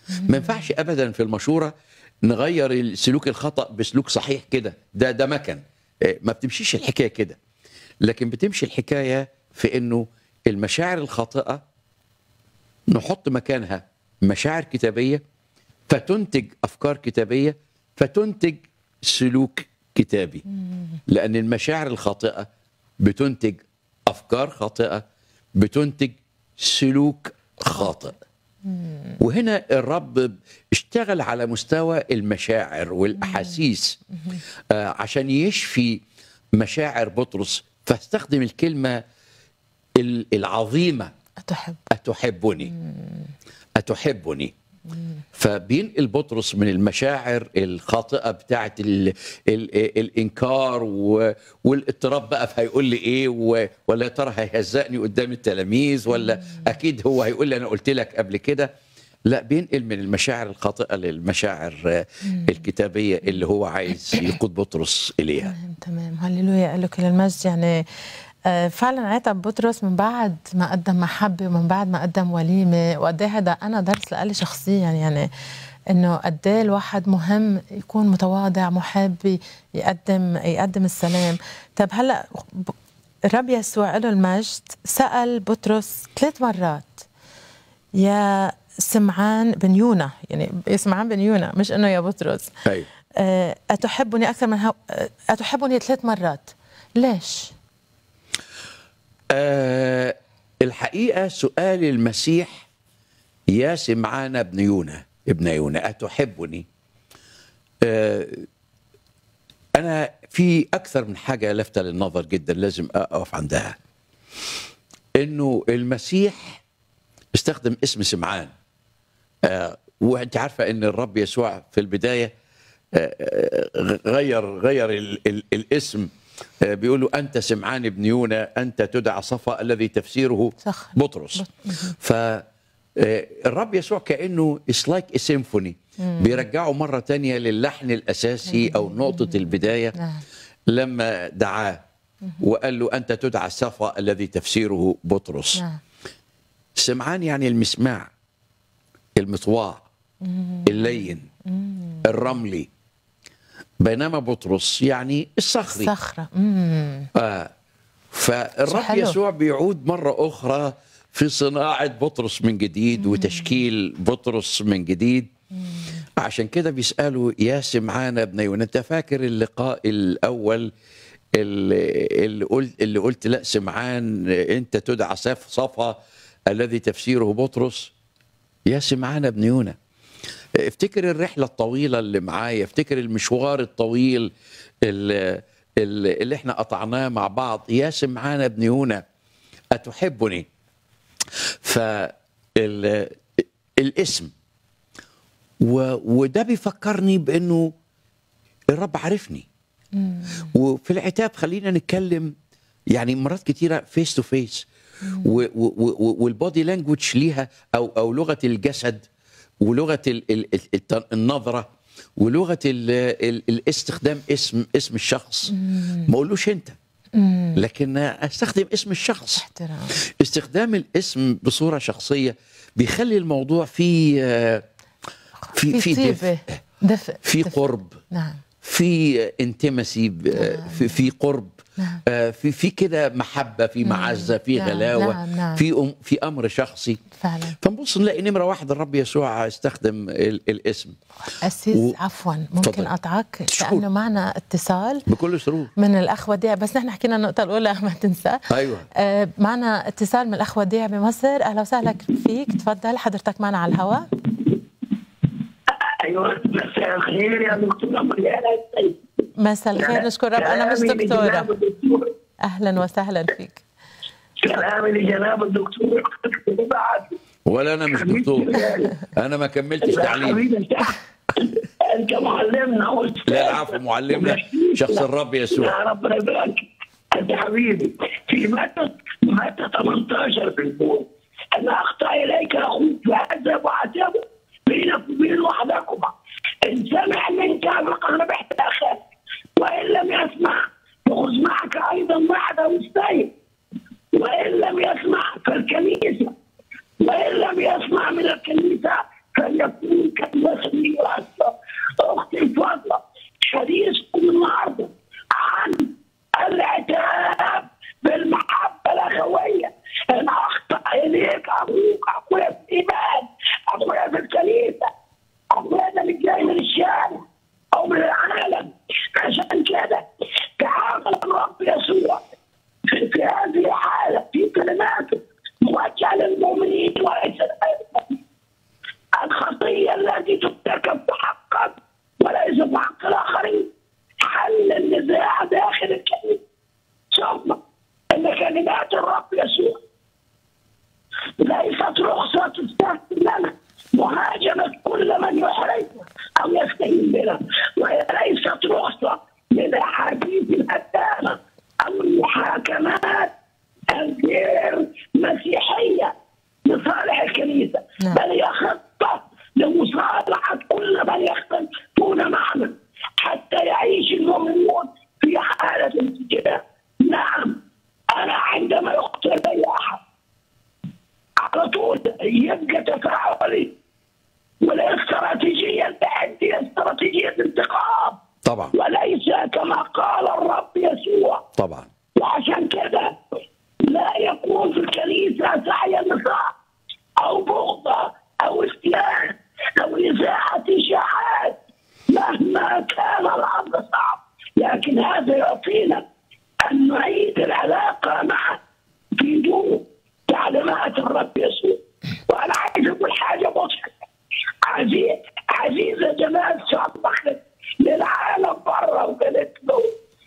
ما ينفعش ابدا في المشوره نغير السلوك الخطا بسلوك صحيح كده ده ده مكن آه، ما بتمشيش الحكايه كده لكن بتمشي الحكايه في انه المشاعر الخاطئه نحط مكانها مشاعر كتابيه فتنتج افكار كتابيه فتنتج سلوك كتابي لان المشاعر الخاطئه بتنتج افكار خاطئه بتنتج سلوك خاطئ وهنا الرب اشتغل على مستوى المشاعر والاحاسيس آه، عشان يشفي مشاعر بطرس فاستخدم الكلمه ال- العظيمه أتحب أتحبني أتحبني فبينقل بطرس من المشاعر الخاطئة بتاعة ال ال الإنكار و- والاضطراب بقى فهيقول لي إيه و- ولا يا ترى هيهزقني قدام التلاميذ ولا أكيد هو هيقول لي أنا قلت لك قبل كده لا بينقل من المشاعر الخاطئة للمشاعر آه، الكتابية اللي هو عايز يقود بطرس إليها تمام تمام هللويا قال له كل المجد يعني آه، فعلا عتب بطرس من بعد ما قدم محبه ومن بعد ما قدم وليمه وقد إيه هذا انا درس لإلي شخصيا يعني انه قد إيه الواحد مهم يكون متواضع محب يقدم يقدم السلام طب هلا ب- الرب يسوع له المجد سال بطرس ثلاث مرات يا سمعان بن يونا يعني يا سمعان بن يونا مش انه يا بطرس أيوة. آه، أتحبني أكثر من هو... آه، أتحبني ثلاث مرات ليش؟ آه الحقيقة سؤال المسيح يا سمعان ابن يونا ابن يونا أتحبني آه أنا في أكثر من حاجة لفتة للنظر جدا لازم أقف عندها إنه المسيح استخدم اسم سمعان آه وأنت عارفة إن الرب يسوع في البداية آه، آه، غير غير ال ال الاسم آه، بيقول له انت سمعان ابن يونا انت تدعى صفا الذي تفسيره صخر. بطرس ف آه، الرب يسوع كانه اتس لايك سيمفوني بيرجعه مره تانية للحن الاساسي او نقطه البدايه نعم. لما دعاه وقال له انت تدعى صفا الذي تفسيره بطرس نعم سمعان يعني المسماع المطواع اللين الرملي بينما بطرس يعني الصخري صخرة امم آه. فالرب حلو. يسوع بيعود مرة أخرى في صناعة بطرس من جديد وتشكيل بطرس من جديد عشان كده بيسألوا يا سمعان ابن يونا أنت فاكر اللقاء الأول اللي, اللي قلت اللي قلت لا سمعان أنت تدعى صف صفا الذي تفسيره بطرس يا سمعان ابن يونا افتكر الرحلة الطويلة اللي معايا افتكر المشوار الطويل اللي, اللي اللي احنا قطعناه مع بعض يا سمعان ابن يونا أتحبني فالاسم وده بيفكرني بأنه الرب عارفني وفي العتاب خلينا نتكلم يعني مرات كتيرة فيس تو فيس والبودي لانجوج ليها او او لغه الجسد ولغه ال ال ال النظره ولغه ال ال الاستخدام اسم اسم الشخص ما اقولوش انت لكن استخدم اسم الشخص احترام استخدام الاسم بصوره شخصيه بيخلي الموضوع فيه آه، في في طيبة دفء دفء في دفء. قرب نعم في انتمسي في في قرب نعم. آه، في في كده محبه في معزه في نعم، غلاوه نعم، نعم. في أم في امر شخصي فعلا فنبص نلاقي نمره واحد الرب يسوع استخدم ال- الاسم أسيس و- عفوا ممكن تفضل. أقطعك شكراً. لأنه معنا اتصال بكل سرور من الأخ وديع بس نحن حكينا النقطة الأولى ما تنسى ايوه آه، معنا اتصال من الأخ وديع بمصر أهلا وسهلا فيك تفضل حضرتك معنا على الهواء ايوه مساء الخير يا دكتوره مريانا السيد مساء الخير نشكر رب أنا مش كلامي دكتورة لجناب الدكتور أهلا وسهلا فيك كلامي لجناب الدكتور بعد ولا انا مش دكتور انا ما كملتش تعليم حبيبي انت انت معلمنا واستاذ. لا العفو معلمنا شخص الرب يسوع يا رب يبارك انت حبيبي في متى متى 18 في البول انا اخطا اليك اخوك فاذهب وعتابه بينك وبين وحدكما ان سمع منك فقد ربحت اخاك وان لم يسمع فخذ معك ايضا وحده مستيقظ وان لم يسمع فالكنيسه وان لم يسمع من الكنيسه فليكون الكنيسه اولادنا اللي جاي من الشارع او من العالم عشان كده تعامل الرب يسوع في, في هذه الحاله في كلماته موجهه للمؤمنين وليس للمؤمنين الخطيه التي ترتكب بحقك وليس بحق الاخرين حل النزاع داخل الكنيسه ثم ان كلمات الرب يسوع ليست رخصة تستخدم لنا مهاجمة كل من يحرجنا أو يستهين بنا وهي ليست رخصة للأحاديث الهدامة أو المحاكمات الغير مسيحية لصالح الكنيسة نعم. بل هي خطة لمصالحة كل من يختلفون معنا حتى يعيش المؤمنون في حالة انسجام نعم أنا عندما يقتل أي أحد على طول يبقى تفاعلي والاستراتيجيه اللي عندي استراتيجيه انتقام طبعا وليس كما قال الرب يسوع طبعا وعشان كده لا يكون في الكنيسه سعي النصاع او بغضه او استيان او اذاعه اشاعات مهما كان الامر صعب لكن هذا يعطينا ان نعيد العلاقه معه في ضوء تعليمات الرب يسوع وانا عايز اقول حاجه مضحكه عزيز عزيزه جمال صبحت للعالم بره وقالت له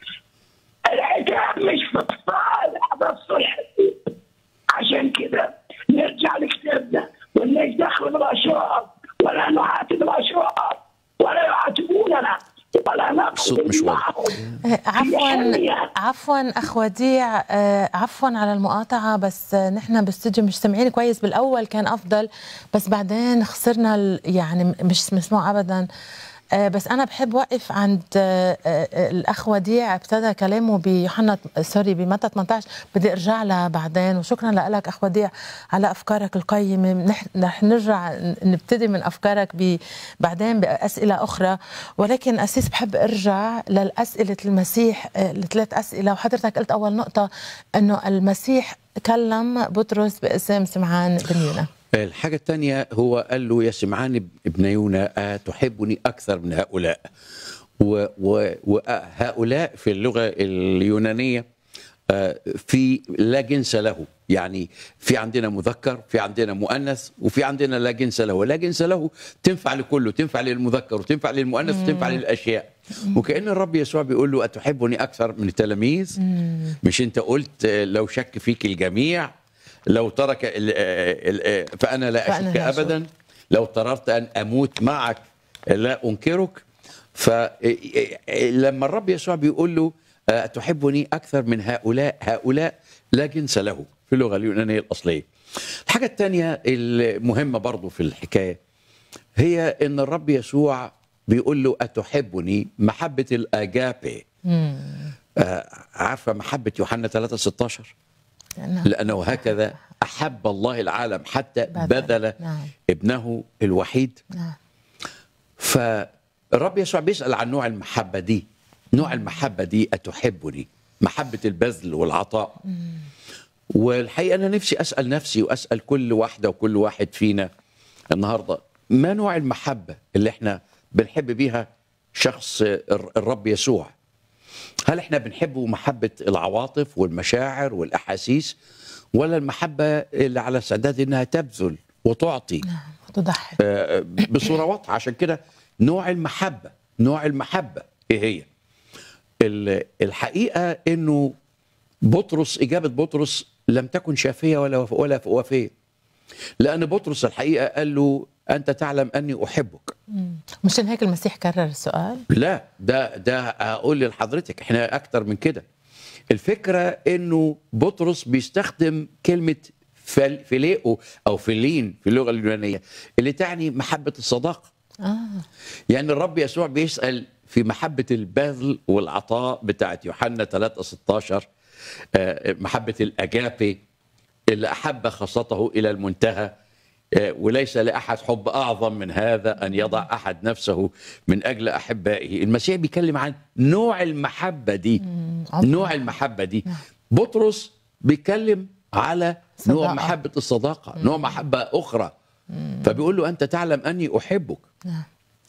العتاب مش في الصالح بس الحديث عشان كده نرجع لكتابنا ونليش دخل بالاشرار ولا نعاتب الاشرار ولا يعاتبوننا ولا نقصد الصوت مش واضح. معهم آه، عفوا حرية. عفوا اخ وديع آه، عفوا على المقاطعه بس آه، نحن بالاستوديو مش سامعين كويس بالاول كان افضل بس بعدين خسرنا ال- يعني مش مسموع ابدا آه، بس انا بحب وقف عند آه، آه، الاخ وديع ابتدى كلامه بيوحنا سوري بمتى 18 بدي ارجع لها بعدين وشكرا لك اخ وديع على افكارك القيمه نح- رح نرجع ن- نبتدي من افكارك ب- بعدين باسئله اخرى ولكن اسيس بحب ارجع للاسئله المسيح آه، الثلاث اسئله وحضرتك قلت اول نقطه انه المسيح كلم بطرس باسم سمعان بن يونا الحاجة الثانية هو قال له يا سمعان ابن يونا أتحبني أكثر من هؤلاء و- و- وهؤلاء في اللغة اليونانية آه، في لا جنس له يعني في عندنا مذكر في عندنا مؤنث وفي عندنا لا جنس له لا جنس له تنفع لكله تنفع للمذكر وتنفع للمؤنث وتنفع للأشياء وكأن الرب يسوع بيقول له أتحبني أكثر من التلاميذ مش أنت قلت آه، لو شك فيك الجميع لو ترك ال- ال- ال- فأنا لا فأنا أشك لا أشك. أبدا لو قررت أن أموت معك لا أنكرك فلما الرب يسوع بيقول له آه، تحبني أكثر من هؤلاء هؤلاء لا جنس له في اللغة اليونانية الأصلية الحاجة الثانية المهمة برضو في الحكاية هي أن الرب يسوع بيقول له أتحبني محبة الأجابي آه، عارفة محبة يوحنا 3 16 نعم. لأنه هكذا أحب الله العالم حتى بذل. بذل نعم. ابنه الوحيد نعم فالرب يسوع بيسأل عن نوع المحبة دي نوع المحبة دي أتحبني محبة البذل والعطاء والحقيقة أنا نفسي أسأل نفسي وأسأل كل واحدة وكل واحد فينا النهاردة ما نوع المحبة اللي احنا بنحب بيها شخص الر- الرب يسوع هل احنا بنحبه محبة العواطف والمشاعر والأحاسيس ولا المحبة اللي على استعداد انها تبذل وتعطي نعم وتضحي آه، بصوره واضحه عشان كده نوع المحبه نوع المحبه ايه هي ال- الحقيقه انه بطرس اجابه بطرس لم تكن شافيه ولا وف- ولا وفيه لان بطرس الحقيقه قال له انت تعلم اني احبك مشان هيك المسيح كرر السؤال لا ده ده اقول لحضرتك احنا اكتر من كده الفكره انه بطرس بيستخدم كلمه فل- فيليئو او فيلين في اللغه اليونانيه اللي تعني محبه الصداقه اه يعني الرب يسوع بيسأل في محبة البذل والعطاء بتاعت يوحنا 3 16 آه، محبة الأجابي اللي أحب خاصته إلى المنتهى آه، وليس لأحد حب أعظم من هذا أن يضع أحد نفسه من أجل أحبائه المسيح بيتكلم عن نوع المحبة دي عمق. نوع المحبة دي بطرس بيتكلم على نوع صداقة. محبة الصداقة نوع محبة أخرى فبيقول له انت تعلم اني احبك نعم.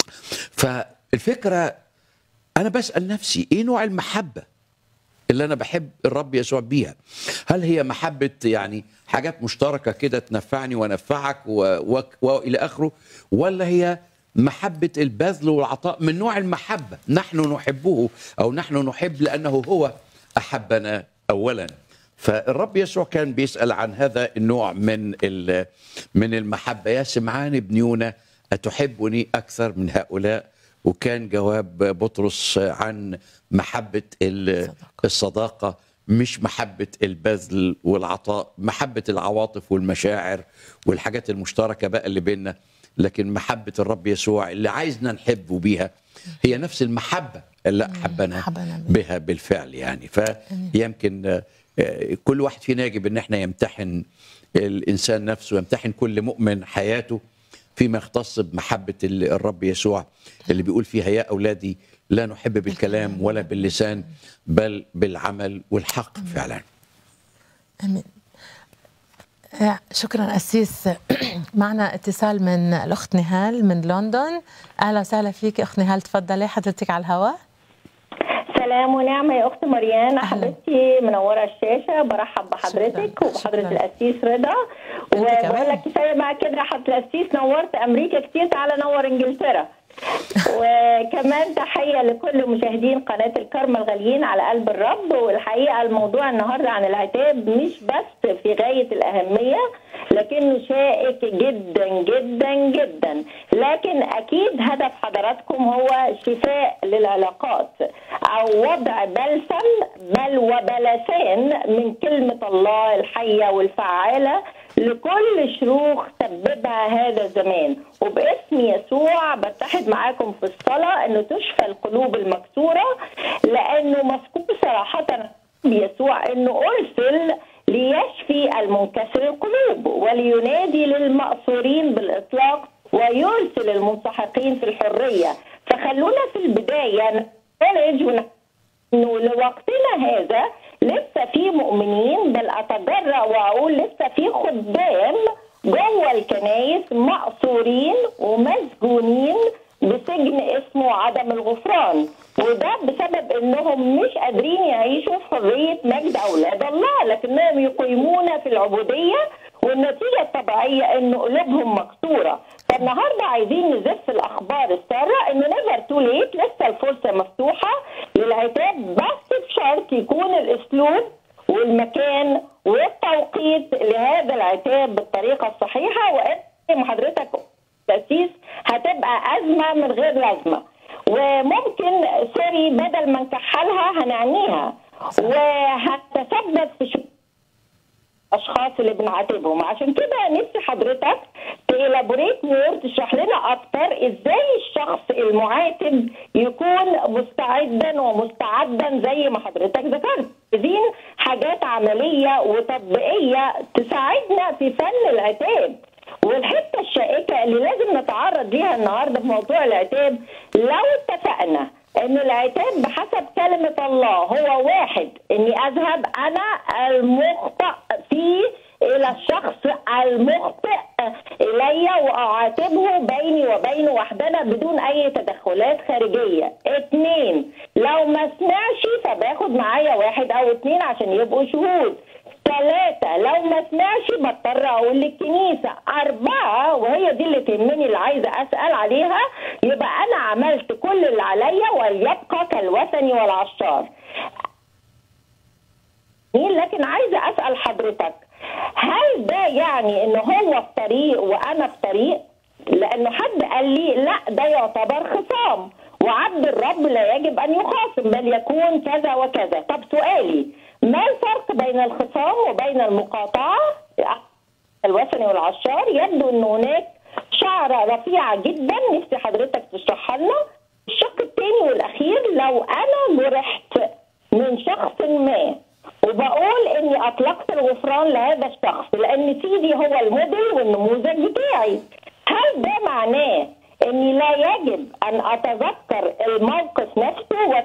فالفكره انا بسال نفسي ايه نوع المحبه اللي انا بحب الرب يسوع بيها هل هي محبه يعني حاجات مشتركه كده تنفعني وانفعك و... و... والى اخره ولا هي محبه البذل والعطاء من نوع المحبه نحن نحبه او نحن نحب لانه هو احبنا اولا فالرب يسوع كان بيسال عن هذا النوع من ال- من المحبه يا سمعان ابن يونا اتحبني اكثر من هؤلاء وكان جواب بطرس عن محبه ال- الصداقه مش محبه البذل والعطاء محبه العواطف والمشاعر والحاجات المشتركه بقى اللي بيننا لكن محبه الرب يسوع اللي عايزنا نحبه بيها هي نفس المحبه اللي احبنا أحبنا بيها. بها بالفعل يعني فيمكن آه، آه، كل واحد فينا يجب ان احنا يمتحن الانسان نفسه يمتحن كل مؤمن حياته فيما يختص بمحبه ال- الرب يسوع اللي بيقول فيها يا اولادي لا نحب بالكلام ولا باللسان بل بالعمل والحق فعلا امين آه، شكرا أسيس معنا اتصال من الأخت نهال من لندن أهلا وسهلا فيك أخت نهال تفضلي حضرتك على الهواء سلام ونعمة يا أخت مريان أهلا. حبيبتي منورة الشاشة برحب بحضرتك شكراً. وبحضرة شكراً. القسيس رضا أنت كمان. وبقول لك كفاية بقى كده يا حضرة القسيس نورت أمريكا كتير تعالى نور إنجلترا وكمان تحية لكل مشاهدين قناة الكرمة الغاليين على قلب الرب والحقيقة الموضوع النهاردة عن العتاب مش بس في غاية الأهمية لكنه شائك جدا جدا جدا لكن أكيد هدف حضراتكم هو شفاء للعلاقات أو وضع بلسم بل وبلسان من كلمة الله الحية والفعالة لكل شروخ سببها هذا الزمان وباسم يسوع بتحد معاكم في الصلاة انه تشفى القلوب المكسورة لانه مذكور صراحة بيسوع انه ارسل ليشفي المنكسر القلوب ولينادي للمأسورين بالإطلاق ويرسل المنسحقين في الحرية فخلونا في البداية نخرج ون... انه لوقتنا هذا لسه في مؤمنين بل اتجرأ واقول لسه في خدام جوه الكنايس مأسورين ومسجونين بسجن اسمه عدم الغفران وده بسبب انهم مش قادرين يعيشوا في حريه مجد اولاد الله لكنهم يقيمون في العبوديه والنتيجه الطبيعيه ان قلوبهم مكسوره فالنهارده عايزين نزف الاخبار الساره انه نيفر تو ليت لسه الفرصه مفتوحه للعتاب بس بشرط يكون الاسلوب والمكان والتوقيت لهذا العتاب بالطريقه الصحيحه وان حضرتك تاسيس هتبقى ازمه من غير لازمه وممكن سوري بدل ما نكحلها هنعنيها وهتسبب في شو الاشخاص اللي بنعاتبهم عشان كده نفسي حضرتك تيلابوريت مور تشرح لنا اكتر ازاي الشخص المعاتب يكون مستعدا ومستعدا زي ما حضرتك ذكرت عايزين حاجات عمليه وتطبيقيه تساعدنا في فن العتاب والحته الشائكه اللي لازم نتعرض ليها النهارده في موضوع العتاب لو اتفقنا ان العتاب بحسب كلمه الله هو واحد اني اذهب انا المخطئ فيه الى الشخص المخطئ الي واعاتبه بيني وبينه وحدنا بدون اي تدخلات خارجيه اتنين لو ما سمعش فباخد معايا واحد او اتنين عشان يبقوا شهود ثلاثة لو ما سمعش بضطر أقول للكنيسة أربعة وهي دي اللي تهمني اللي عايزة أسأل عليها يبقى أنا عملت كل اللي عليا وليبقى كالوثني والعشار لكن عايزة أسأل حضرتك هل ده يعني إن هو في طريق وأنا في طريق لأنه حد قال لي لا ده يعتبر خصام وعبد الرب لا يجب أن يخاصم بل يكون كذا وكذا طب سؤالي ما الفرق بين الخصام وبين المقاطعة الوثني والعشار يبدو أن هناك شعرة رفيعة جدا نفسي حضرتك تشرحها لنا الشق الثاني والأخير لو أنا جرحت من شخص ما وبقول اني اطلقت الغفران لهذا الشخص لان سيدي هو الموديل والنموذج بتاعي هل ده معناه اني لا يجب ان اتذكر الموقف نفسه و...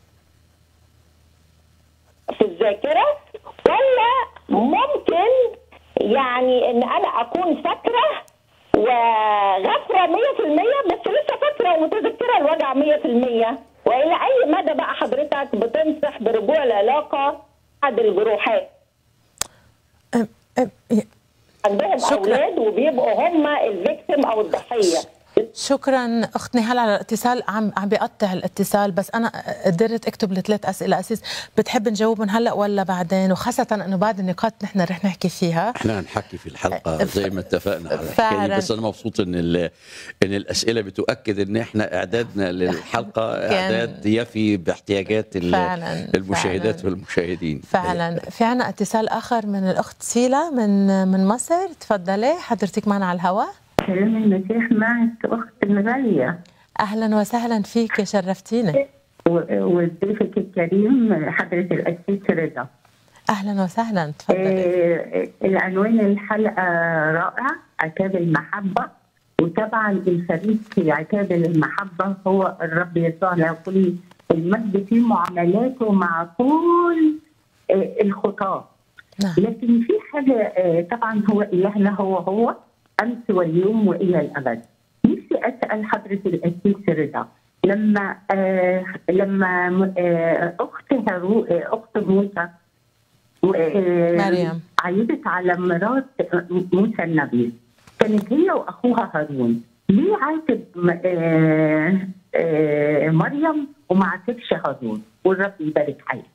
في الذاكره ولا ممكن يعني ان انا اكون فاكره وغفره 100% بس لسه فاكره ومتذكره الوجع 100% والى اي مدى بقى حضرتك بتنصح برجوع العلاقه بعد الجروحات أم- أم- عندهم شكراً. اولاد وبيبقوا هم الفيكتيم او الضحيه شكرا اخت نهال على الاتصال عم عم بيقطع الاتصال بس انا قدرت اكتب الثلاث اسئله اساس بتحب نجاوبهم هلا ولا بعدين وخاصه انه بعد النقاط نحن رح نحكي فيها احنا هنحكي في الحلقه ف- زي ما اتفقنا على الحكايه دي فعلاً. بس انا مبسوط ان ال- ان الاسئله بتؤكد ان احنا اعدادنا للحلقه كان- اعداد يفي باحتياجات ال- فعلاً، المشاهدات فعلاً. والمشاهدين فعلا في عنا اتصال اخر من الاخت سيلا من من مصر تفضلي حضرتك معنا على الهواء سلام المسيح معك أخت الغالية اهلا وسهلا فيك شرفتيني و- وضيفك الكريم حضرة الأسيس رضا اهلا وسهلا تفضلي آه، العنوان الحلقة رائع عتاب المحبة وطبعا الفريق في عتاب المحبة هو الرب يسوع له كل المجد في معاملاته مع كل آه، الخطاة نعم لكن في حاجة آه، طبعا هو إلهنا هو هو أمس واليوم وإلى الأبد نفسي أسأل حضرة الأسيس رضا لما آه لما م- آه أخت هارو آه أخت موسى آه، مريم. عيدت على مرات موسى النبي كانت هي وأخوها هارون ليه عاتب م- آه آه مريم وما عاتبش هارون والرب يبارك عليك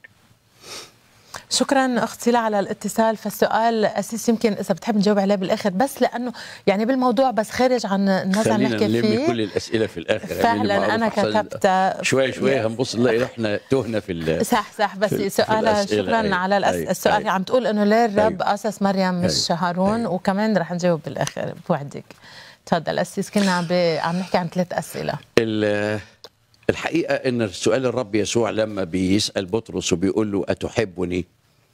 شكرا اخت سيلا على الاتصال فالسؤال اساس يمكن اذا بتحب نجاوب عليه بالاخر بس لانه يعني بالموضوع بس خارج عن النزعه اللي خلينا نحكي نلم فيه كل الاسئله في الاخر يعني فعلاً المعروف أنا أحسن- كتبت- شوي شوي هنبص نلاقي احنا تهنا في ال- صح صح بس في- في سؤالها الأسئلة، شكرا أيوة، على الأس... أيوة، السؤال أيوة. عم تقول انه ليه الرب أيوة. اسس مريم مش أيوة، هارون أيوة. وكمان رح نجاوب بالاخر بوعدك تفضل اسيس كنا عم, ب... عم نحكي عن ثلاث اسئله ال- الحقيقه ان سؤال الرب يسوع لما بيسال بطرس وبيقول له اتحبني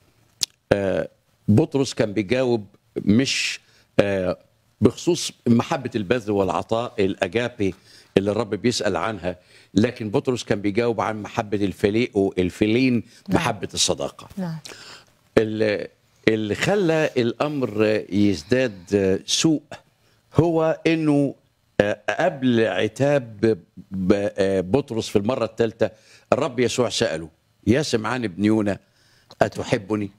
آه، بطرس كان بيجاوب مش آه، بخصوص محبه البذل والعطاء الاجابي اللي الرب بيسال عنها لكن بطرس كان بيجاوب عن محبه الفليق الفلين محبه الصداقه نعم اللي اللي خلى الامر يزداد سوء هو انه قبل عتاب بطرس في المره الثالثه الرب يسوع ساله يا سمعان ابن يونا اتحبني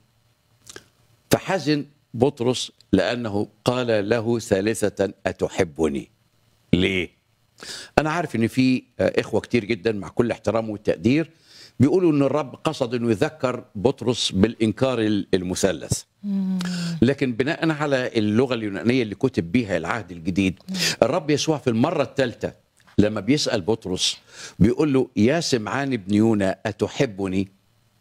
فحزن بطرس لانه قال له ثالثه اتحبني ليه انا عارف ان في اخوه كتير جدا مع كل احترام والتقدير بيقولوا ان الرب قصد انه يذكر بطرس بالانكار المثلث لكن بناء على اللغه اليونانيه اللي كتب بيها العهد الجديد الرب يسوع في المره الثالثه لما بيسال بطرس بيقول له يا سمعان ابن يونا اتحبني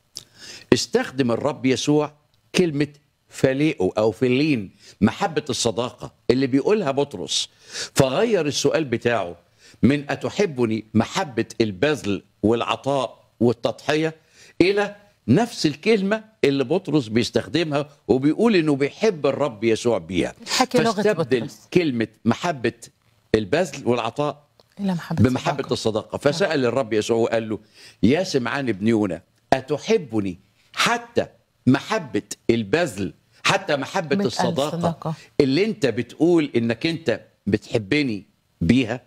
استخدم الرب يسوع كلمه فليئو او فلين محبه الصداقه اللي بيقولها بطرس فغير السؤال بتاعه من اتحبني محبه البذل والعطاء والتضحيه الى نفس الكلمه اللي بطرس بيستخدمها وبيقول انه بيحب الرب يسوع بيها حكي لغة فاستبدل بطرس. كلمه محبه البذل والعطاء الى محبه بمحبة الصداقة. الصداقة فسأل الرب يسوع وقال له يا سمعان ابن يونا أتحبني حتى محبة البذل حتى محبة مئة ألف الصداقة صداقة. اللي انت بتقول انك انت بتحبني بيها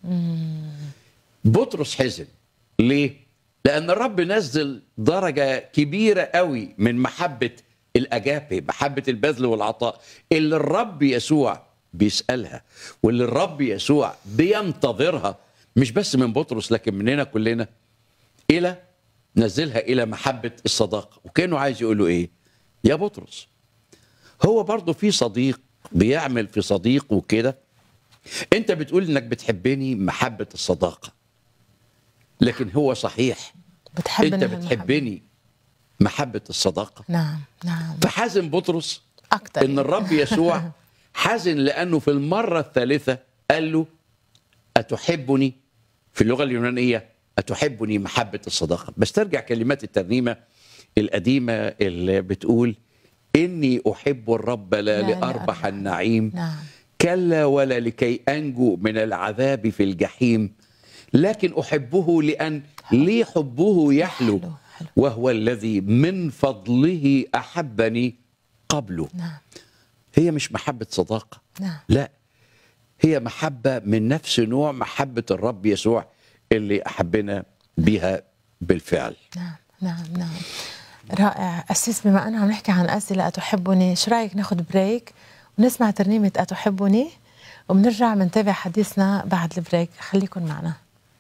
بطرس حزن ليه؟ لأن الرب نزل درجة كبيرة قوي من محبة الأجابة محبة البذل والعطاء اللي الرب يسوع بيسألها واللي الرب يسوع بينتظرها مش بس من بطرس لكن مننا كلنا إلى نزلها إلى محبة الصداقة وكانوا عايز يقولوا إيه يا بطرس هو برضه في صديق بيعمل في صديق وكده انت بتقول انك بتحبني محبة الصداقة لكن هو صحيح بتحبني انت هالمحبة. بتحبني محبة الصداقة نعم نعم فحزن بطرس اكثر ان الرب يسوع حزن لانه في المرة الثالثة قال له اتحبني في اللغة اليونانية اتحبني محبة الصداقة بس ترجع كلمات الترنيمة القديمة اللي بتقول اني احب الرب لا, لا لاربح لأربح. النعيم نعم كلا ولا لكي انجو من العذاب في الجحيم لكن احبه لان لي حبه يحلو حلو، حلو. وهو الذي من فضله احبني قبله نعم هي مش محبه صداقه نعم لا هي محبة من نفس نوع محبة الرب يسوع اللي أحبنا بها بالفعل نعم نعم نعم رائع أسيس بما أنه عم نحكي عن أسئلة أتحبني شو رأيك ناخذ بريك ونسمع ترنيمة أتحبني وبنرجع بنتابع حديثنا بعد البريك خليكن معنا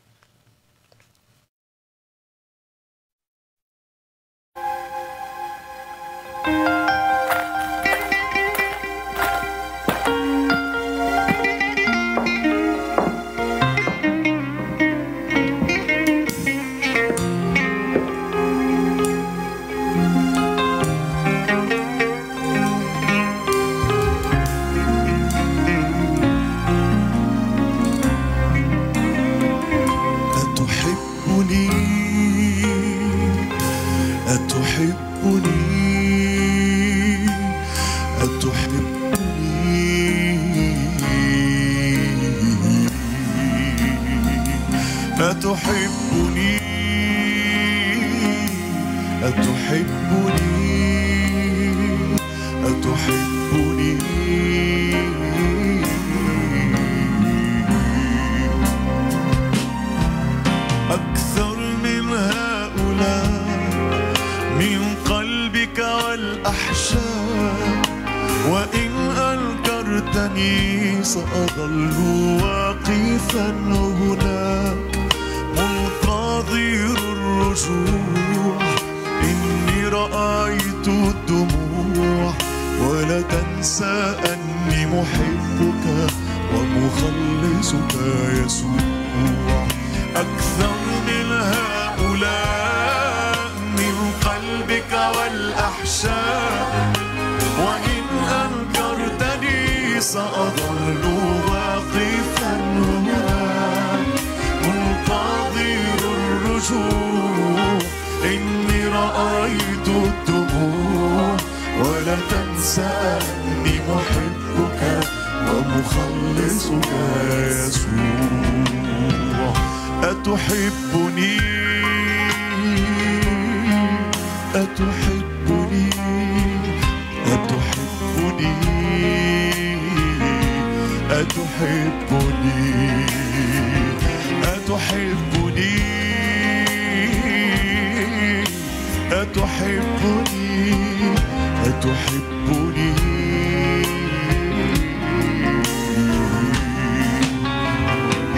أتحبني أتحبني أتحبني أتحبني أتحبني أتحبني أكثر من هؤلاء من قلبك والأحشاء وإن أنكرتني سأظل واقفا هناك منتظر الرجوع إني رأيت الدموع ولا تنسى أني محبك ومخلصك يسوع أكثر من هؤلاء من قلبك والأحشاء وإن أنكرتني سأظل واقفا هناك منتظر الرجوع إني رأيت الدموع ولا تنسى أني محبك ومخلصك يسوع أتحبني أتحبني أتحبني أتحبني أتحبني أتحبني أتحبني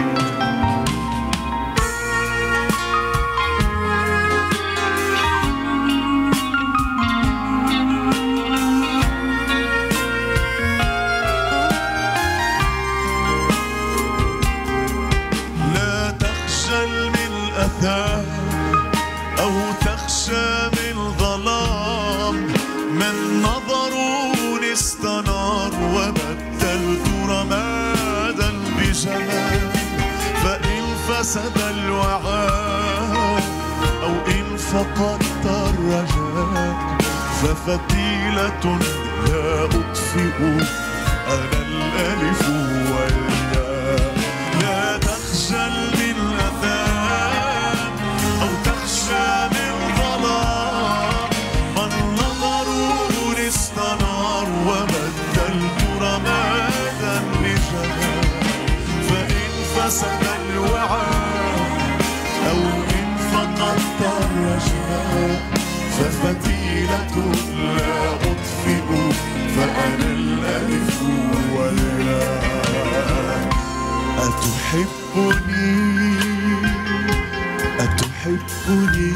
لا تخجل من أثام أو تخشى من ظلام من نظروني استنار وبدلت رمادا بجمال فإن فسد الوعاء أو إن فقدت الرجاء ففتيلة لا أطفئ أنا الألف والياء لا تخجل من أثام أو تخشى من ظلام من نظروني استنار وبدلت رمادا لجمال فإن فسد الوعاء أو إن فقدت الرجاء ففتيلة لا أطفئ فأنا الألف والياء أتحبني أتحبني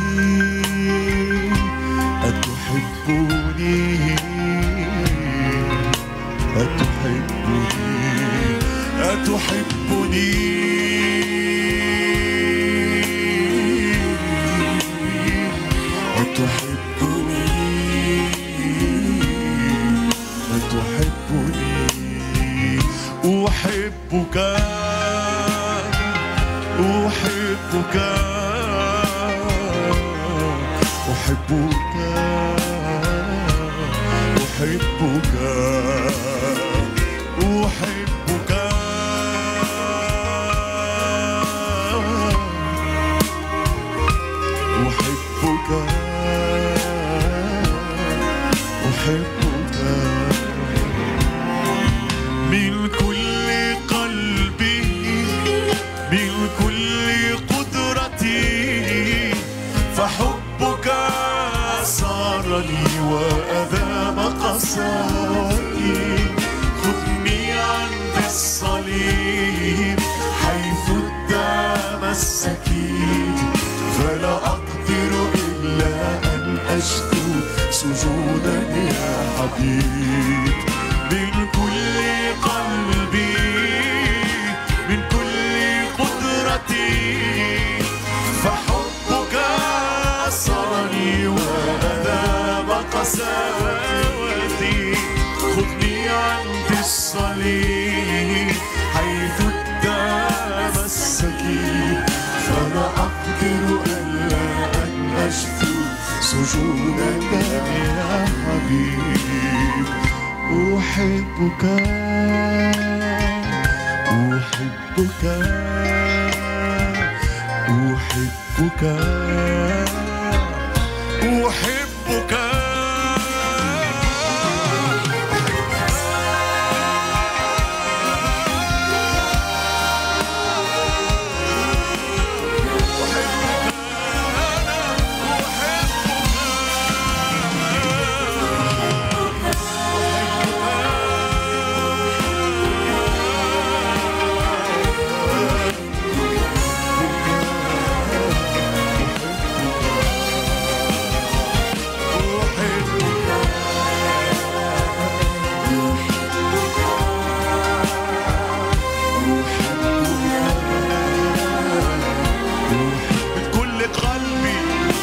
أتحبني أتحبني أتحبني أتحبني أتحبني أحبك أحبك أحبك أحبك أحبك أحبك أحبك من كل قلب من كل قلبي من كل قدرتي فحبك أسرني وأذاب قساوتي خذني عند الصليب حيث الدم السكين فلا أقدر إلا أن أشكو سجودك يا حبيب أحبك أحبك أحبك أحبك من كل قلبي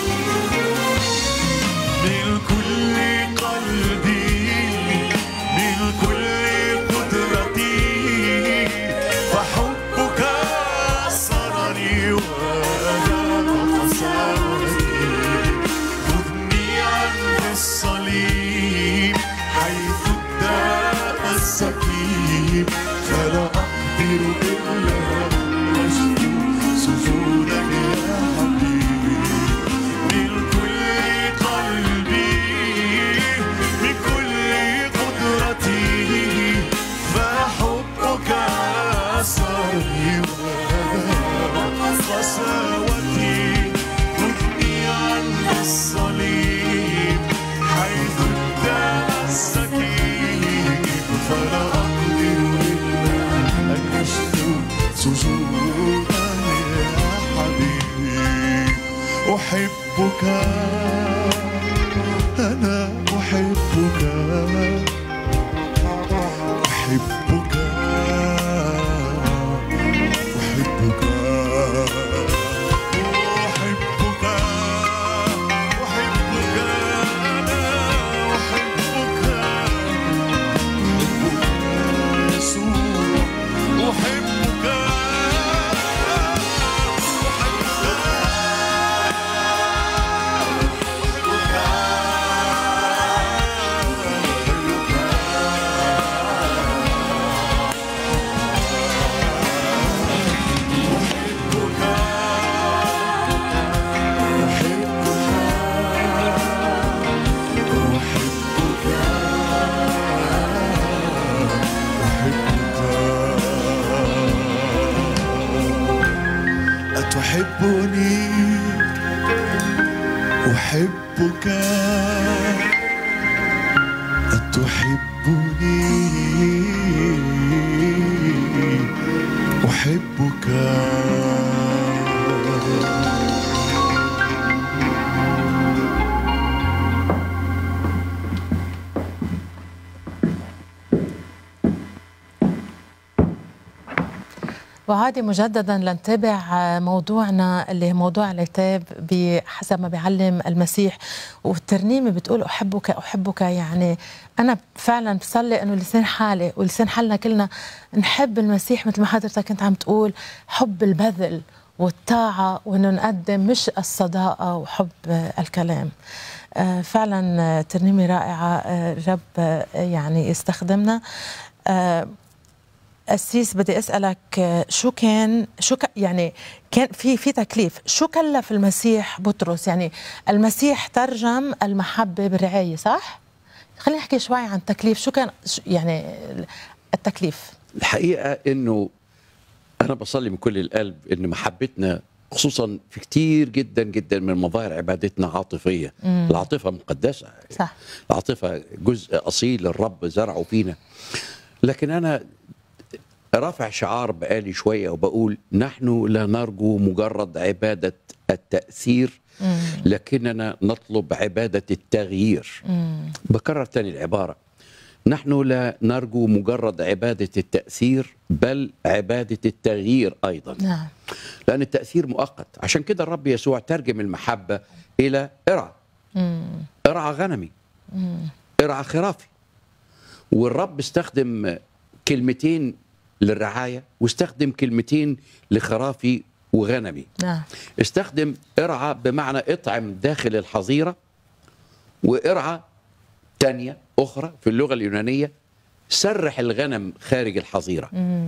من كل قلبي من كل قدرتي فحبك أسرني وأنا قساوتي خذني عند الصليب حيث الدم السكيب فلا أقدر إلا أشكو سجودك يا حبيبي من كل قلبي من كل قدرتي فحبك أسرني وأذاب قساوتي خذني عند الصليب حيث الدم السكيب فلا أقدر إلا أن أشكو سجودا يا حبيبي أحبك أنا أحبك أحبك أحبك أحبك أحبك أنا أحبك يسوع أحبك أتحبني أحبك أتحبني أحبك وعادي مجددا لنتابع موضوعنا اللي هو موضوع العتاب بحسب ما بيعلم المسيح والترنيمه بتقول احبك احبك يعني انا فعلا بصلي انه لسان حالي ولسان حالنا كلنا نحب المسيح مثل ما حضرتك كنت عم تقول حب البذل والطاعه وانه نقدم مش الصداقه وحب الكلام آه، فعلا آه، ترنيمه رائعه آه، رب آه، يعني يستخدمنا آه، أسيس بدي أسألك آه، شو كان شو ك يعني كان في في تكليف شو كلف المسيح بطرس يعني المسيح ترجم المحبة بالرعاية صح؟ خلينا نحكي شوي عن التكليف شو كان ش- يعني التكليف الحقيقه انه انا بصلي من كل القلب ان محبتنا خصوصا في كتير جدا جدا من مظاهر عبادتنا عاطفيه العاطفه مقدسه صح العاطفه جزء اصيل الرب زرعه فينا لكن انا رافع شعار بقالي شويه وبقول نحن لا نرجو مجرد عباده التاثير لكننا نطلب عباده التغيير بكرر تاني العباره نحن لا نرجو مجرد عباده التاثير بل عباده التغيير ايضا نعم لان التاثير مؤقت عشان كده الرب يسوع ترجم المحبه الى ارعى ارعى غنمي ارعى خرافي والرب استخدم كلمتين للرعايه واستخدم كلمتين لخرافي وغنمي نعم استخدم ارعى بمعنى اطعم داخل الحظيره وارعى تانية اخرى في اللغه اليونانيه سرح الغنم خارج الحظيره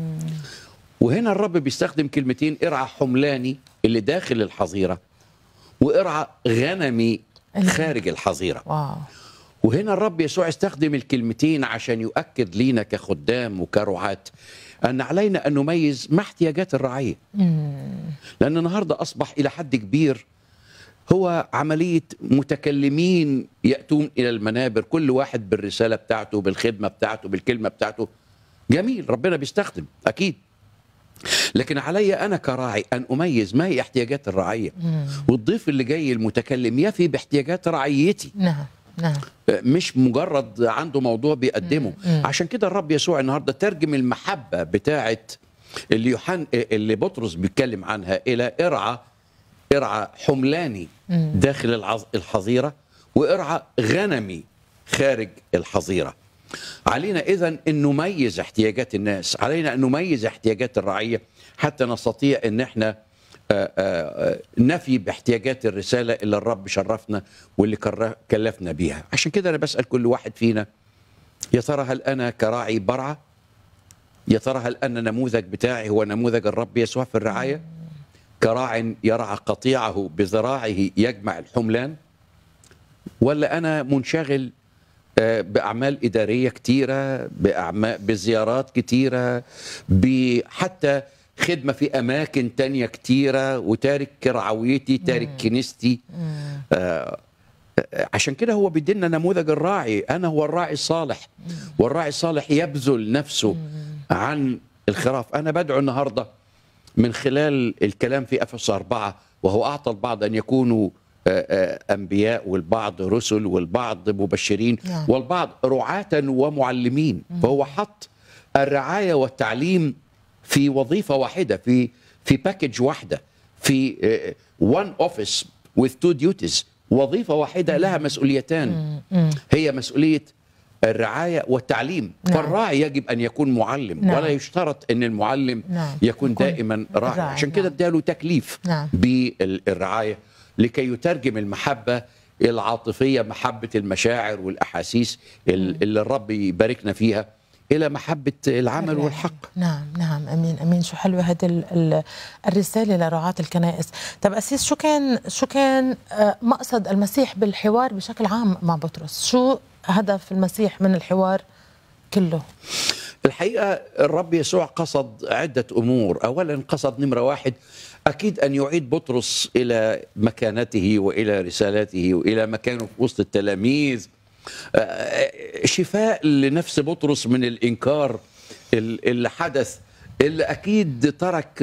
وهنا الرب بيستخدم كلمتين ارعى حملاني اللي داخل الحظيره وارعى غنمي خارج الحظيره واو وهنا الرب يسوع استخدم الكلمتين عشان يؤكد لينا كخدام وكرعاة أن علينا أن نميز ما احتياجات الرعية لأن النهاردة أصبح إلى حد كبير هو عملية متكلمين يأتون إلى المنابر كل واحد بالرسالة بتاعته بالخدمة بتاعته بالكلمة بتاعته جميل ربنا بيستخدم أكيد لكن علي أنا كراعي أن أميز ما هي احتياجات الرعية والضيف اللي جاي المتكلم يفي باحتياجات رعيتي نعم نعم مش مجرد عنده موضوع بيقدمه عشان كده الرب يسوع النهارده ترجم المحبه بتاعه اللي يوحنا اللي بطرس بيتكلم عنها الى ارعى ارعى حملاني داخل العظ- الحظيره وارعى غنمي خارج الحظيره علينا اذا ان نميز احتياجات الناس علينا ان نميز احتياجات الرعيه حتى نستطيع ان احنا آه، آه، آه، نفي باحتياجات الرساله اللي الرب شرفنا واللي كر- كلفنا بيها عشان كده انا بسال كل واحد فينا يا ترى هل انا كراعي برعى يا ترى هل انا النموذج بتاعي هو نموذج الرب يسوع في الرعايه كراع يرعى قطيعه بذراعه يجمع الحملان ولا انا منشغل آه، باعمال اداريه كتيره باعمال بزيارات كتيره حتى خدمه في اماكن تانية كتيره وتارك رعويتي تارك كنيستي آه، آه، عشان كده هو بيدينا نموذج الراعي انا هو الراعي الصالح والراعي الصالح يبذل نفسه عن الخراف انا بدعو النهارده من خلال الكلام في افسس أربعة وهو أعطى البعض أن يكونوا آه، آه، أنبياء والبعض رسل والبعض مبشرين نعم. والبعض رعاة ومعلمين فهو حط الرعاية والتعليم في وظيفة واحدة في في باكج واحدة في one office with two duties وظيفة واحدة لها مسؤوليتان هي مسؤولية الرعاية والتعليم نعم. فالراعي يجب أن يكون معلم نعم. ولا يشترط أن المعلم نعم. يكون يكون دائما راعي راعي، عشان كده نعم. اداله تكليف نعم. بالرعايه لكي يترجم المحبه العاطفيه محبه المشاعر والاحاسيس ال- اللي الرب يباركنا فيها الى محبه العمل الرعاية. والحق نعم نعم امين امين شو حلوه هذه ال- ال- الرساله لرعاة الكنائس طب اسيس شو كان شو كان آه، مقصد المسيح بالحوار بشكل عام مع بطرس شو هدف المسيح من الحوار كله الحقيقه الرب يسوع قصد عده امور اولا قصد نمره واحد اكيد ان يعيد بطرس الى مكانته والى رسالته والى مكانه في وسط التلاميذ آه، شفاء لنفس بطرس من الانكار ال- اللي حدث اللي اكيد ترك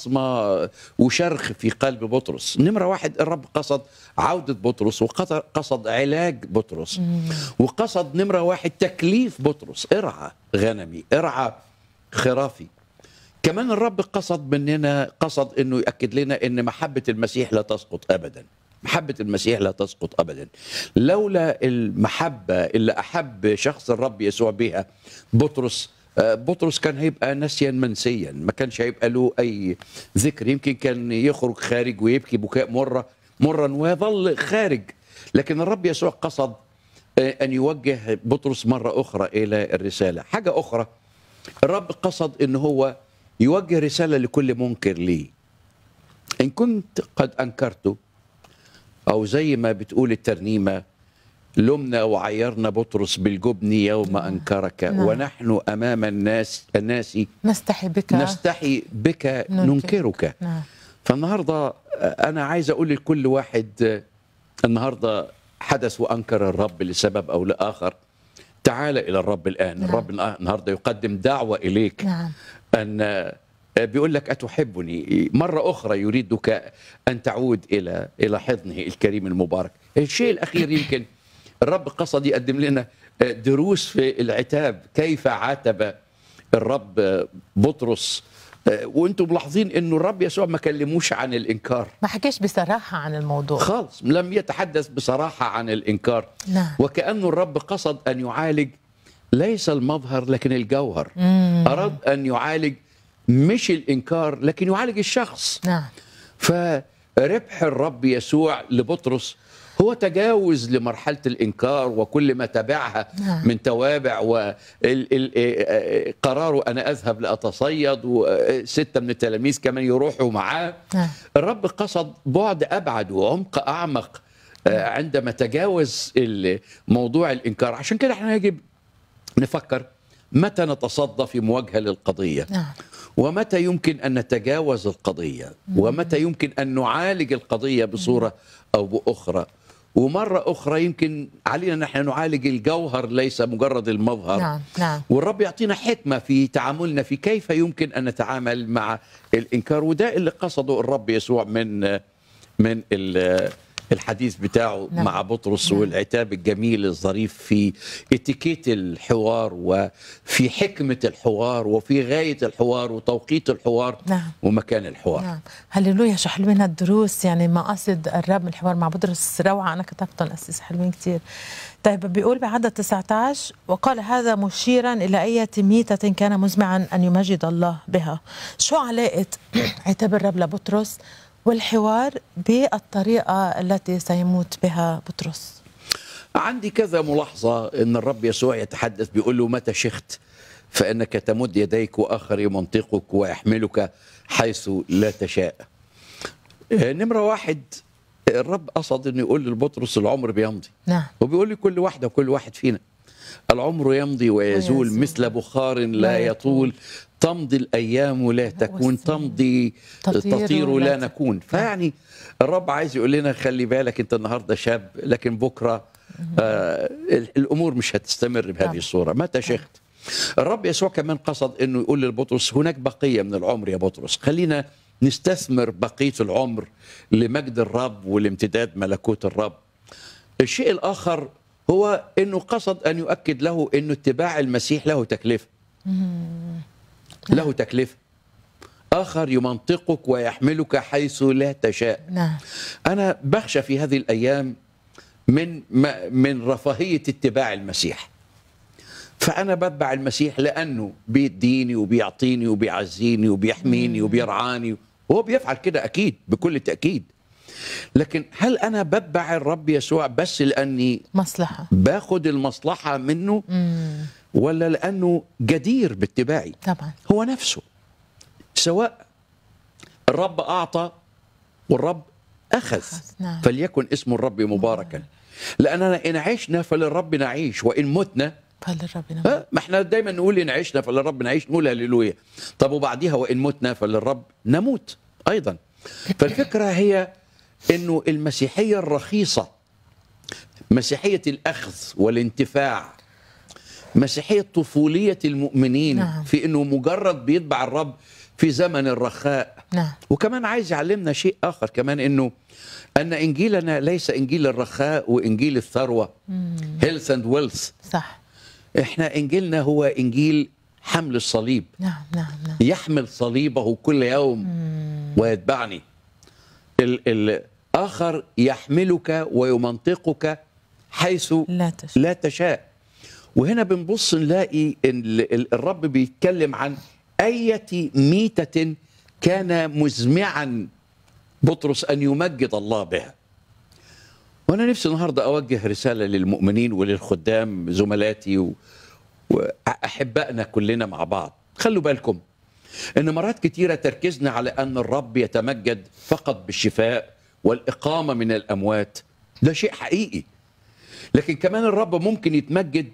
بصمه وشرخ في قلب بطرس نمره واحد الرب قصد عوده بطرس وقصد علاج بطرس وقصد نمره واحد تكليف بطرس ارعى غنمي ارعى خرافي كمان الرب قصد مننا قصد انه ياكد لنا ان محبه المسيح لا تسقط ابدا محبه المسيح لا تسقط ابدا لولا المحبه اللي احب شخص الرب يسوع بها بطرس آه، بطرس كان هيبقى نسيا منسيا ما كانش هيبقى له اي ذكر يمكن كان يخرج خارج ويبكي بكاء مره مرا ويظل خارج لكن الرب يسوع قصد آه، ان يوجه بطرس مره اخرى الى الرساله حاجه اخرى الرب قصد ان هو يوجه رساله لكل منكر ليه ان كنت قد انكرته او زي ما بتقول الترنيمه لمنا وعيرنا بطرس بالجبن يوم انكرك نعم. ونحن امام الناس الناس نستحي بك نستحي بك ننكرك نعم فالنهارده انا عايز اقول لكل واحد النهارده حدث وانكر الرب لسبب او لاخر تعال الى الرب الان نعم. الرب النهارده يقدم دعوه اليك نعم ان بيقول لك اتحبني مره اخرى يريدك ان تعود الى الى حضنه الكريم المبارك الشيء الاخير يمكن الرب قصد يقدم لنا دروس في العتاب كيف عاتب الرب بطرس وانتم ملاحظين انه الرب يسوع ما كلموش عن الانكار ما حكيش بصراحة عن الموضوع خالص لم يتحدث بصراحه عن الانكار نعم وكأن الرب قصد أن يعالج ليس المظهر لكن الجوهر مم. أراد أن يعالج مش الإنكار لكن يعالج الشخص نعم فربح الرب يسوع لبطرس هو تجاوز لمرحلة الإنكار وكل ما تبعها نعم. من توابع وقراره أنا أذهب لأتصيد وستة من التلاميذ كمان يروحوا معاه نعم الرب قصد بعد ابعد وعمق اعمق آه، عندما تجاوز ال- موضوع الانكار عشان كده احنا يجب نفكر متى نتصدى في مواجهه للقضيه نعم ومتى يمكن ان نتجاوز القضيه ومتى يمكن ان نعالج القضيه بصوره او باخرى ومره اخرى يمكن علينا نحن نعالج الجوهر ليس مجرد المظهر نعم نعم والرب يعطينا حكمة في تعاملنا في كيف يمكن أن نتعامل مع الإنكار وده اللي قصده الرب يسوع من من ال- الحديث بتاعه نعم. مع بطرس نعم. والعتاب الجميل الظريف في اتيكيت الحوار وفي حكمة الحوار وفي غاية الحوار وتوقيت الحوار نعم. ومكان الحوار نعم هللويا شو حلوين هالدروس يعني مقاصد الرب من الحوار مع بطرس روعة أنا كتبتهم أسيس حلوين كتير طيب بيقول بعدد 19 وقال هذا مشيرا إلى أية ميتة كان مزمعا أن يمجد الله بها شو علاقة عتاب الرب لبطرس والحوار بالطريقة التي سيموت بها بطرس عندي كذا ملاحظة أن الرب يسوع يتحدث بيقول له متى شخت فإنك تمد يديك وآخر يمنطقك ويحملك حيث لا تشاء آه، نمرة واحد الرب قصد أنه يقول لبطرس العمر بيمضي نعم وبيقول لكل واحدة وكل واحد فينا العمر يمضي ويزول ويزول. مثل بخار لا لا يطول. يطول تمضي الأيام لا تكون والسنين. تمضي تطير تطير ولا لا ت- نكون فيعني الرب عايز يقول لنا خلي بالك انت النهارده شاب لكن بكره آه ال- الامور مش هتستمر بهذه نعم. الصوره متى شخت الرب يسوع كمان قصد انه يقول لبطرس هناك بقيه من العمر يا بطرس خلينا نستثمر بقيه العمر لمجد الرب ولامتداد ملكوت الرب الشيء الاخر هو انه قصد ان يؤكد له انه اتباع المسيح له تكلفه له تكلفه اخر يمنطقك ويحملك حيث لا تشاء نعم انا بخشى في هذه الايام من ما- من رفاهيه اتباع المسيح فانا بتبع المسيح لانه بيديني وبيعطيني وبيعزيني وبيحميني وبيرعاني وهو بيفعل كده اكيد بكل تاكيد لكن هل انا بتبع الرب يسوع بس لاني مصلحة باخد المصلحه منه مم. ولا لانه جدير باتباعي طبعا هو نفسه سواء الرب أعطى والرب أخذ نعم. فليكن اسم الرب مباركا لأننا إن عشنا فللرب نعيش وإن متنا فللرب نعم. ها ما احنا دايما نقول إن عشنا فللرب نعيش نقول هللويا طب وبعديها وإن متنا فللرب نموت أيضا فالفكرة هي إنه المسيحية الرخيصة مسيحية الأخذ والانتفاع مسيحية طفولية المؤمنين نعم. في انه مجرد بيتبع الرب في زمن الرخاء نعم وكمان عايز يعلمنا شيء اخر كمان انه ان انجيلنا ليس انجيل الرخاء وانجيل الثروه هيلث اند ويلث صح احنا انجيلنا هو انجيل حمل الصليب نعم نعم نعم يحمل صليبه كل يوم ويتبعني ال- الاخر يحملك ويمنطقك حيث لا تشاء لا تشاء وهنا بنبص نلاقي إن ال- ال- الرب بيتكلم عن أية ميتة كان مزمعا بطرس أن يمجد الله بها وأنا نفسي النهاردة أوجه رسالة للمؤمنين وللخدام زملاتي و- وأحبائنا كلنا مع بعض خلوا بالكم ان مرات كتيره تركيزنا على ان الرب يتمجد فقط بالشفاء والاقامه من الاموات ده شيء حقيقي لكن كمان الرب ممكن يتمجد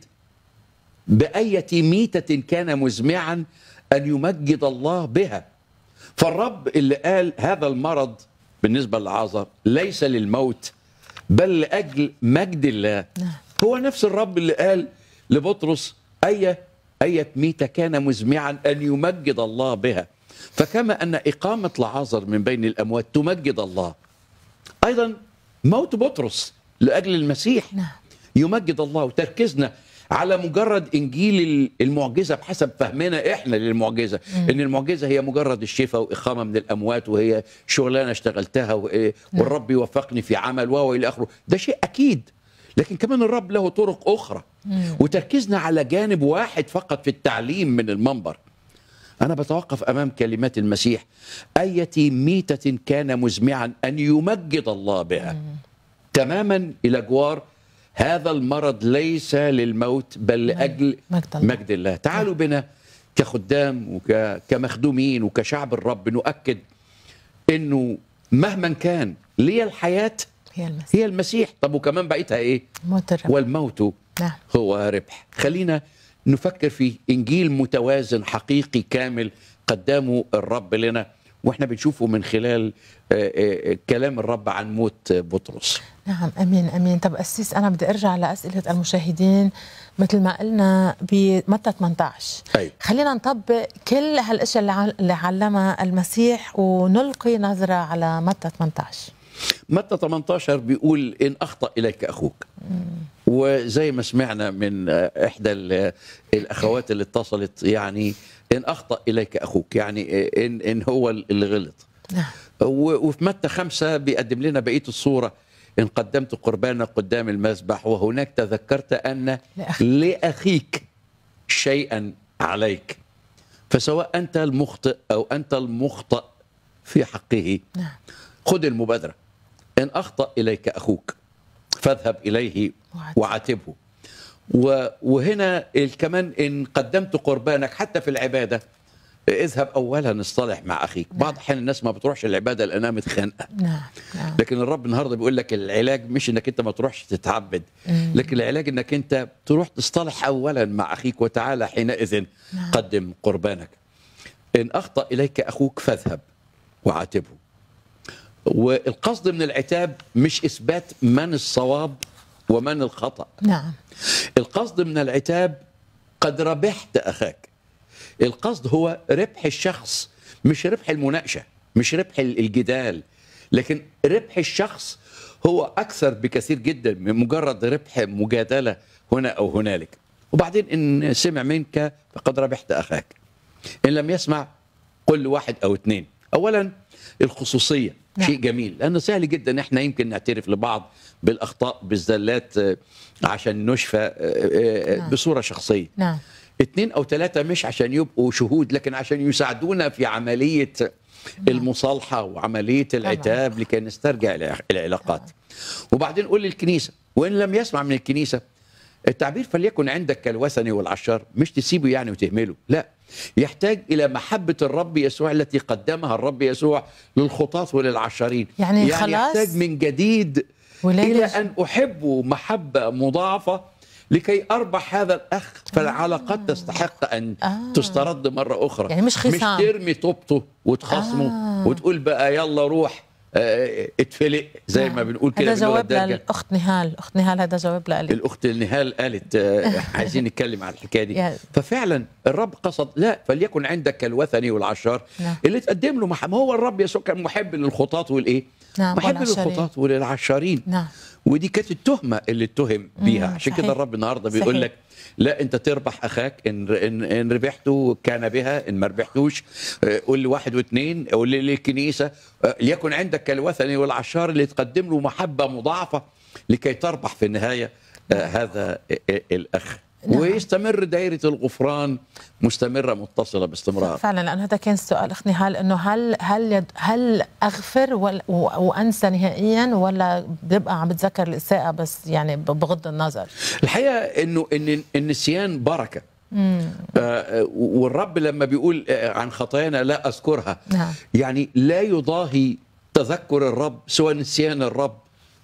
بأية ميتة كان مزمعا أن يمجد الله بها فالرب اللي قال هذا المرض بالنسبة لعازر ليس للموت بل لأجل مجد الله نعم. هو نفس الرب اللي قال لبطرس أية أية ميتة كان مزمعا أن يمجد الله بها فكما أن إقامة لعازر من بين الأموات تمجد الله أيضا موت بطرس لأجل المسيح نعم يمجد الله وتركيزنا على مجرد انجيل المعجزه بحسب فهمنا احنا للمعجزه ان المعجزه هي مجرد الشفاء واقامه من الاموات وهي شغلانه اشتغلتها و- والرب يوفقني في عمل وهو الى اخره ده شيء اكيد لكن كمان الرب له طرق اخرى وتركيزنا على جانب واحد فقط في التعليم من المنبر أنا بتوقف أمام كلمات المسيح أية ميتة كان مزمعا أن يمجد الله بها تماما إلى جوار هذا المرض ليس للموت بل لأجل مجد الله. مجد الله تعالوا بنا كخدام وكمخدومين وكشعب الرب نؤكد أنه مهما كان لي الحياة هي المسيح هي المسيح طب وكمان بقيتها إيه موت الرب والموت نعم هو ربح خلينا نفكر في انجيل متوازن حقيقي كامل قدامه الرب لنا واحنا بنشوفه من خلال آه، آه، كلام الرب عن موت بطرس نعم امين امين طب اسيس انا بدي ارجع لاسئله المشاهدين مثل ما قلنا بمتى 18 أيوة. خلينا نطبق كل هالاشياء اللي عل- اللي علمها المسيح ونلقي نظره على متى 18 متى 18 بيقول ان اخطا اليك اخوك وزي ما سمعنا من آه، احدى ال- الاخوات اللي اتصلت يعني ان اخطا اليك اخوك يعني آه، ان ان هو اللي غلط نعم و- وفي متى خمسة بيقدم لنا بقية الصورة إن قدمت قربانا قدام المذبح وهناك تذكرت أن لأخيك. لأخيك شيئا عليك فسواء أنت المخطئ أو أنت المخطئ في حقه نعم خذ المبادرة إن أخطأ إليك أخوك فاذهب إليه وعاتبه. وعاتبه و- وهنا ال- كمان إن قدمت قربانك حتى في العبادة اذهب أولا اصطلح مع أخيك بعض الأحيان الناس ما بتروحش العبادة لأنها متخانقة نعم نعم لكن الرب النهارده بيقول لك العلاج مش انك انت ما تروحش تتعبد لكن العلاج انك انت تروح تصطلح اولا مع اخيك وتعالى حينئذ قدم قربانك ان اخطا اليك اخوك فاذهب وعاتبه والقصد من العتاب مش اثبات من الصواب ومن الخطا نعم القصد من العتاب قد ربحت اخاك القصد هو ربح الشخص مش ربح المناقشه مش ربح الجدال لكن ربح الشخص هو اكثر بكثير جدا من مجرد ربح مجادله هنا او هنالك وبعدين ان سمع منك فقد ربحت اخاك ان لم يسمع قل لواحد او اثنين اولا الخصوصيه نعم. شيء جميل لانه سهل جدا احنا يمكن نعترف لبعض بالاخطاء بالزلات آه، عشان نشفى آه، آه، نعم. بصوره شخصيه نعم اثنين او ثلاثة مش عشان يبقوا شهود لكن عشان يساعدونا في عملية المصالحة وعملية العتاب لكي نسترجع الع- العلاقات وبعدين قول للكنيسة وإن لم يسمع من الكنيسة التعبير فليكن عندك كالوثني والعشار مش تسيبه يعني وتهمله لا يحتاج إلى محبة الرب يسوع التي قدمها الرب يسوع للخطاة وللعشارين يعني يعني خلاص يحتاج من جديد ولاد إلى الج- أن أحبه محبة مضاعفة لكي أربح هذا الأخ فالعلاقات تستحق أن آه. تسترد مرة أخرى يعني مش خصام. مش ترمي طوبته وتخصمه آه. وتقول بقى يلا روح آه، اتفلق زي ما بنقول كده هذا باللغة جواب الدارجة. للاخت نهال اخت نهال هذا جواب لك الاخت نهال قالت آه، عايزين نتكلم عن الحكايه دي يا- ففعلا الرب قصد لا فليكن عندك الوثني والعشار نعم. اللي تقدم له محب ما هو الرب يسوع كان محب للخطاة والايه نعم، محب والعشارين. للخطاة وللعشارين نعم ودي كانت التهمه اللي اتهم بيها مم، عشان صحيح. كده الرب النهارده بيقول صحيح. لك لا انت تربح اخاك ان ان ان ربحته كان بها ان ما ربحتوش آه، قول لي واحد واثنين قول لي للكنيسه آه، ليكن عندك كالوثني والعشار اللي تقدم له محبه مضاعفه لكي تربح في النهايه آه، هذا آه، الاخ نعم. ويستمر دائره الغفران مستمره متصله باستمرار فعلا لانه هذا كان السؤال اخت نهال انه هل هل يد هل اغفر ولا- و- وانسى نهائيا ولا ببقى عم بتذكر الاساءه بس يعني ب- بغض النظر الحقيقه انه ان النسيان بركه آه، آه، والرب لما بيقول آه، عن خطايانا لا اذكرها نعم. يعني لا يضاهي تذكر الرب سوى نسيان الرب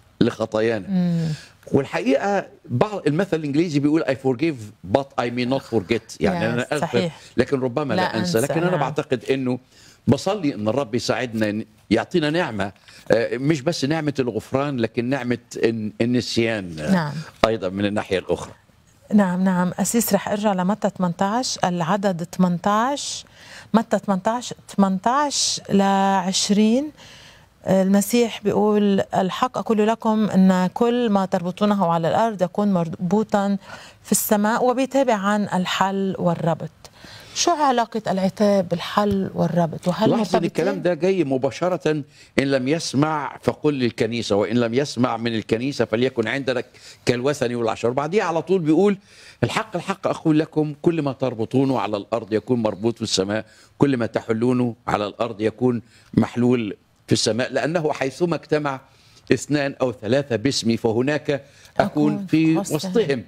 لخطايانا والحقيقه بعض المثل الانجليزي بيقول I forgive but I may not forget يعني Yes، انا اغفر صحيح. لكن ربما لا, لا انسى أنسى، لكن انا نعم. بعتقد انه بصلي ان الرب يساعدنا إن يعطينا نعمه آه، مش بس نعمه الغفران لكن نعمه الن- النسيان آه، نعم. ايضا من الناحيه الاخرى نعم نعم أسيس رح أرجع لمتى 18 العدد 18 متى 18 18 ل 20 المسيح بيقول الحق أقول لكم أن كل ما تربطونه على الأرض يكون مربوطا في السماء وبيتابع عن الحل والربط شو علاقة العتاب بالحل والربط وهل لاحظ ان مرتبطين؟ الكلام ده جاي مباشرة إن لم يسمع فقل للكنيسة وإن لم يسمع من الكنيسة فليكن عندك كالوثن والعشر بعديه على طول بيقول الحق الحق أقول لكم كل ما تربطونه على الأرض يكون مربوط في السماء كل ما تحلونه على الأرض يكون محلول في السماء لأنه حيثما اجتمع اثنان أو ثلاثة باسمي فهناك أكون أكون في وسطهم. وسطهم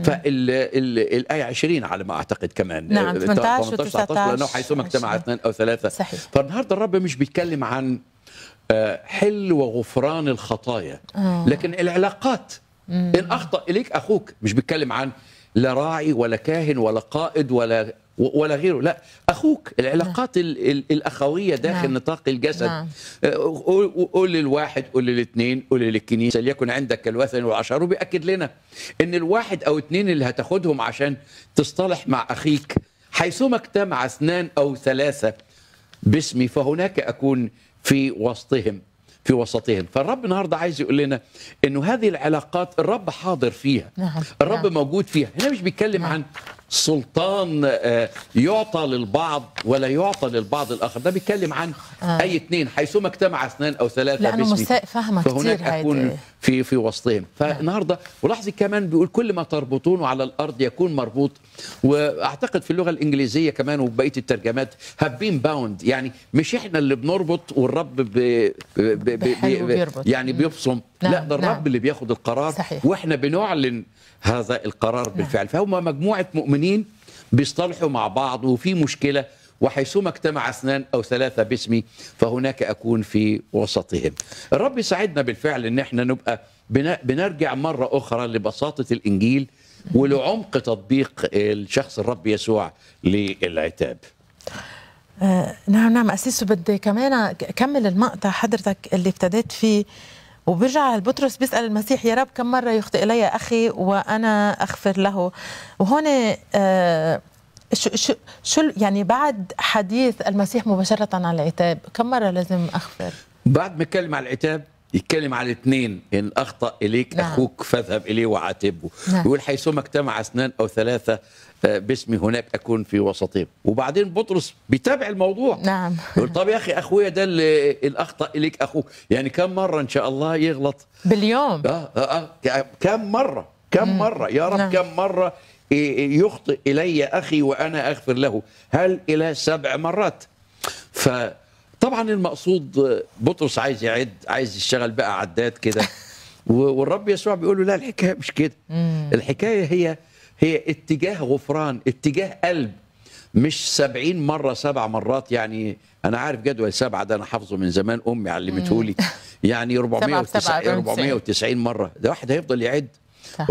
فالآية 20 على ما أعتقد كمان نعم، 18 و 19 لأنه حيثما اجتمع 20. اثنان أو ثلاثة صحيح. فالنهارده الرب مش بيتكلم عن آه، حل وغفران الخطايا آه. لكن العلاقات ان اخطا اليك اخوك مش بيتكلم عن لا راعي ولا كاهن ولا قائد ولا ولا غيره لا اخوك العلاقات ال ال الاخويه داخل نعم. نطاق الجسد نعم. آه، قول قول للواحد قول للاثنين قول للكنيسه ليكن عندك الوثن والعشر وبياكد لنا ان الواحد او اثنين اللي هتاخدهم عشان تصطلح مع اخيك حيثما اجتمع اثنان او ثلاثه باسمي فهناك اكون في وسطهم في وسطهم فالرب النهارده عايز يقول لنا انه هذه العلاقات الرب حاضر فيها نعم، الرب نعم. موجود فيها هنا مش بيتكلم عن سلطان آه، يعطى للبعض ولا يعطى للبعض الاخر ده بيتكلم عن آه. اي اثنين حيثما اجتمع اثنان او ثلاثه لأنه باسمي مساء فهمها فهناك كتير هيدي. اكون في في وسطهم فالنهارده ولاحظي كمان بيقول كل ما تربطونه على الارض يكون مربوط واعتقد في اللغه الانجليزيه كمان وبقيه الترجمات have been bound يعني مش احنا اللي بنربط والرب ب ب ب ب بحلو بيربط. يعني بيبصم نعم، لا ده الرب نعم. اللي بياخد القرار صحيح. واحنا بنعلن هذا القرار بالفعل فهم مجموعه مؤمنين بيصطلحوا مع بعض وفي مشكله وحيثما اجتمع اثنان او ثلاثه باسمي فهناك اكون في وسطهم. الرب يساعدنا بالفعل ان احنا نبقى بن- بنرجع مره اخرى لبساطه الانجيل ولعمق تطبيق الشخص الرب يسوع للعتاب. آه، نعم نعم أسيس بدي كمان كمل المقطع حضرتك اللي ابتديت فيه وبرجع بطرس بيسأل المسيح يا رب كم مرة يخطئ إلي أخي وأنا أغفر له وهون آه، شو شو شو يعني بعد حديث المسيح مباشرة عن العتاب كم مرة لازم أغفر بعد ما يتكلم على العتاب يتكلم على الاثنين ان اخطا اليك نعم. نعم. اخوك فاذهب اليه وعاتبه نعم. نعم. يقول حيثما اجتمع اثنان او ثلاثه آه، باسمي هناك اكون في وسطهم وبعدين بطرس بيتابع الموضوع نعم يقول طب يا اخي اخويا ده اللي اللي اخطا اليك اخوك يعني كم مره ان شاء الله يغلط باليوم اه اه, آه ك- كم مره كم مره يا رب نعم. كم مره ي- يخطئ الي اخي وانا اغفر له هل الى سبع مرات فطبعا المقصود بطرس عايز يعد عايز يشتغل بقى عداد كده و- والرب يسوع بيقول له لا الحكايه مش كده الحكايه هي هي اتجاه غفران اتجاه قلب مش سبعين مرة سبع مرات يعني أنا عارف جدول سبعة ده أنا حافظه من زمان أمي علمته لي يعني سبعة بسبعة 490 أربعين 490 مرة ده واحد هيفضل يعد صح.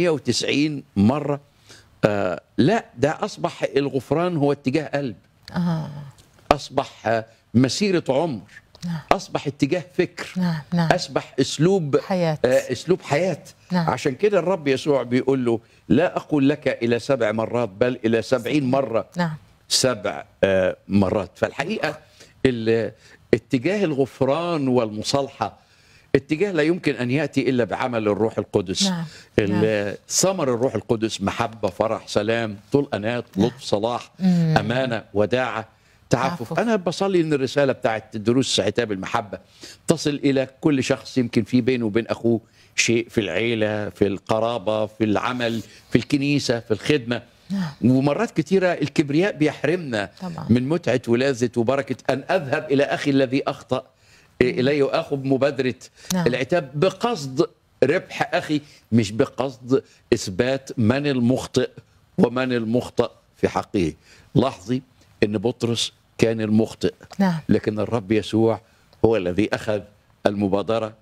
490 مرة آه لا ده أصبح الغفران هو اتجاه قلب آه. أصبح آه، مسيرة عمر نعم. أصبح اتجاه فكر نعم نعم أصبح أسلوب حياة. آه أسلوب حياة نعم. عشان كده الرب يسوع بيقول له لا أقول لك إلى سبع مرات بل إلى سبعين مرة نعم سبع آه، مرات فالحقيقة ال- اتجاه الغفران والمصالحة اتجاه لا يمكن أن يأتي إلا بعمل الروح القدس نعم. ال- ثمر الروح القدس محبة فرح سلام طول أنات لطف صلاح أمانة وداعة تعفف تعفف. أنا بصلي إن الرسالة بتاعت دروس عتاب المحبة تصل إلى كل شخص يمكن في بينه وبين أخوه شيء في العيلة في القرابة في العمل في الكنيسة في الخدمة ومرات كتيرة الكبرياء بيحرمنا طبعاً. من متعة ولذة وبركة أن أذهب إلى أخي الذي أخطأ إلي وآخذ مبادرة نعم. العتاب بقصد ربح أخي مش بقصد إثبات من المخطئ ومن المخطئ في حقه لاحظي أن بطرس كان المخطئ نعم لكن الرب يسوع هو الذي أخذ المبادرة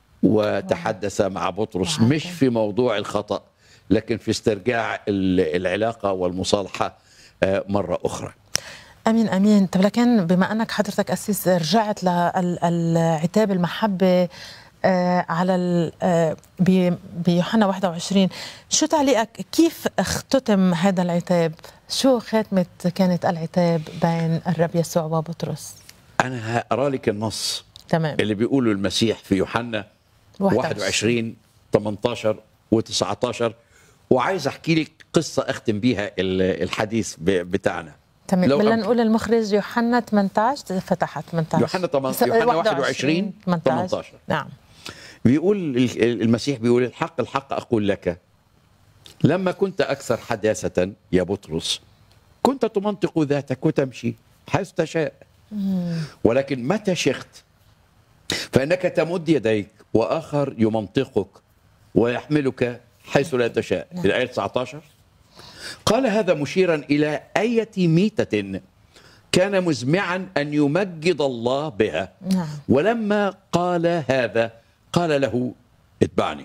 وتحدث مع بطرس وعاتب. مش في موضوع الخطأ لكن في استرجاع ال- العلاقة والمصالحة آه، مرة أخرى امين امين طب لكن بما انك حضرتك اسيس رجعت للعتاب المحبه آه، على ال- آه، ب- بيوحنا 21 شو تعليقك كيف اختتم هذا العتاب شو خاتمه كانت العتاب بين الرب يسوع وبطرس أنا هقرأ لك النص تمام اللي بيقوله المسيح في يوحنا 21 18 و19 وعايز احكي لك قصه اختم بيها ال- الحديث ب- بتاعنا تمام لو بدنا أمكن. نقول المخرج يوحنا 18 إذا فتحت 18 يوحنا تمن- س- يوحنا 21 18. نعم بيقول ال- المسيح بيقول الحق الحق اقول لك لما كنت اكثر حداثه يا بطرس كنت تمنطق ذاتك وتمشي حيث تشاء ولكن متى شخت فانك تمد يديك واخر يمنطقك ويحملك حيث لا تشاء نعم. الايه 19 قال هذا مشيرا الى ايه ميته كان مزمعا ان يمجد الله بها نعم ولما قال هذا قال له اتبعني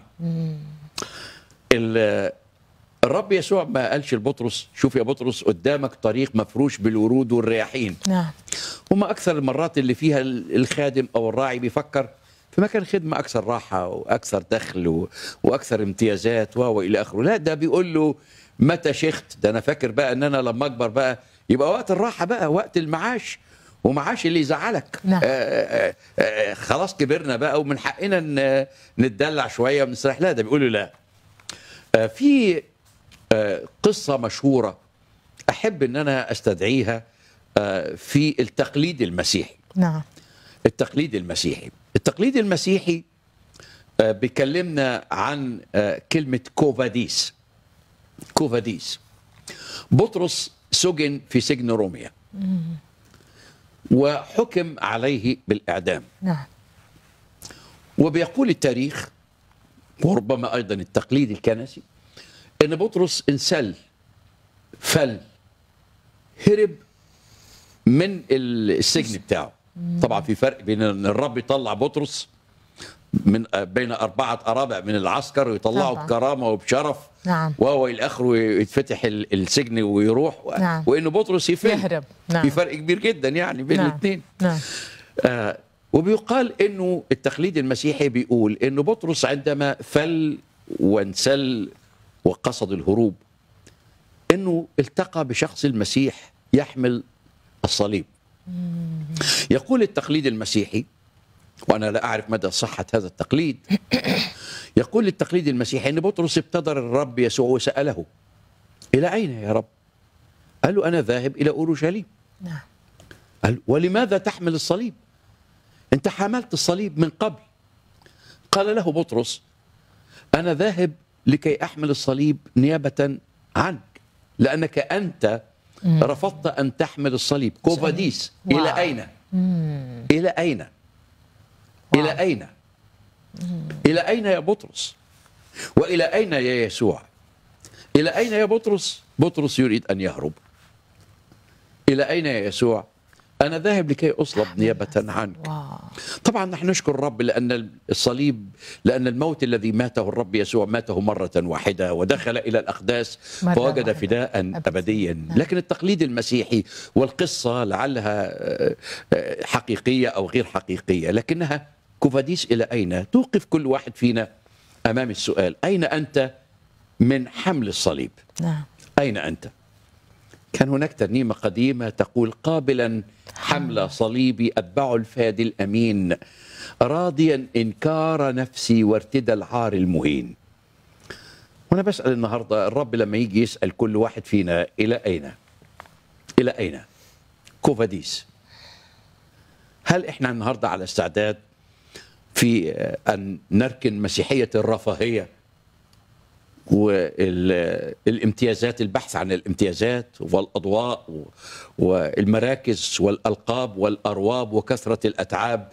ال- الرب يسوع ما قالش لبطرس شوف يا بطرس قدامك طريق مفروش بالورود والرياحين نعم هما اكثر المرات اللي فيها ال- الخادم او الراعي بيفكر في مكان خدمه اكثر راحه واكثر دخل و... واكثر امتيازات و والى اخره لا ده بيقول له متى شخت ده انا فاكر بقى ان انا لما اكبر بقى يبقى وقت الراحه بقى وقت المعاش ومعاش اللي يزعلك نعم. آه آه آه خلاص كبرنا بقى ومن حقنا ن- نتدلع شويه ونستريح لا ده بيقول له لا آه في آه قصه مشهوره احب ان انا استدعيها آه في التقليد المسيحي نعم التقليد المسيحي التقليد المسيحي آه، بيكلمنا عن آه، كلمة كوفاديس كوفاديس بطرس سجن في سجن روميا وحكم عليه بالإعدام نعم وبيقول التاريخ وربما أيضا التقليد الكنسي أن بطرس انسل فل هرب من السجن بتاعه طبعا في فرق بين ان الرب يطلع بطرس من بين أربعة أرابع من العسكر ويطلعه طبعاً. بكرامة وبشرف نعم. وهو إلى آخره يتفتح ال- السجن ويروح و- نعم. وإنه بطرس يفل يهرب. نعم. في فرق كبير جدا يعني بين نعم الاثنين نعم آه وبيقال انه التقليد المسيحي بيقول انه بطرس عندما فل وانسل وقصد الهروب انه التقى بشخص المسيح يحمل الصليب يقول التقليد المسيحي وانا لا اعرف مدى صحه هذا التقليد يقول التقليد المسيحي ان بطرس ابتدر الرب يسوع وساله الى اين يا رب؟ قال له انا ذاهب الى اورشليم نعم قال ولماذا تحمل الصليب انت حملت الصليب من قبل قال له بطرس انا ذاهب لكي احمل الصليب نيابه عنك لانك انت رفضت ان تحمل الصليب كوفاديس واو. الى اين الى اين الى اين الى اين يا بطرس والى اين يا يسوع الى اين يا بطرس بطرس يريد ان يهرب الى اين يا يسوع انا ذاهب لكي اصلب نيابه عنك واو طبعا نحن نشكر الرب لان الصليب لان الموت الذي ماته الرب يسوع ماته مره واحده ودخل الى الاقداس مرة فوجد واحدة. فداء أبدياً. ابديا نعم. لكن التقليد المسيحي والقصه لعلها آه، آه، حقيقيه او غير حقيقيه لكنها كوفاديس الى اين توقف كل واحد فينا امام السؤال اين انت من حمل الصليب نعم أين أنت؟ كان هناك ترنيمة قديمة تقول قابلا حمل صليبي أتبع الفادي الأمين راضيا إنكار نفسي وارتدى العار المهين وأنا بسأل النهاردة الرب لما يجي يسأل كل واحد فينا إلى أين؟ إلى أين؟ كوفاديس هل إحنا النهاردة على استعداد في آه، أن نركن مسيحية الرفاهية والامتيازات البحث عن الامتيازات والاضواء و- والمراكز والالقاب والارواب وكثره الاتعاب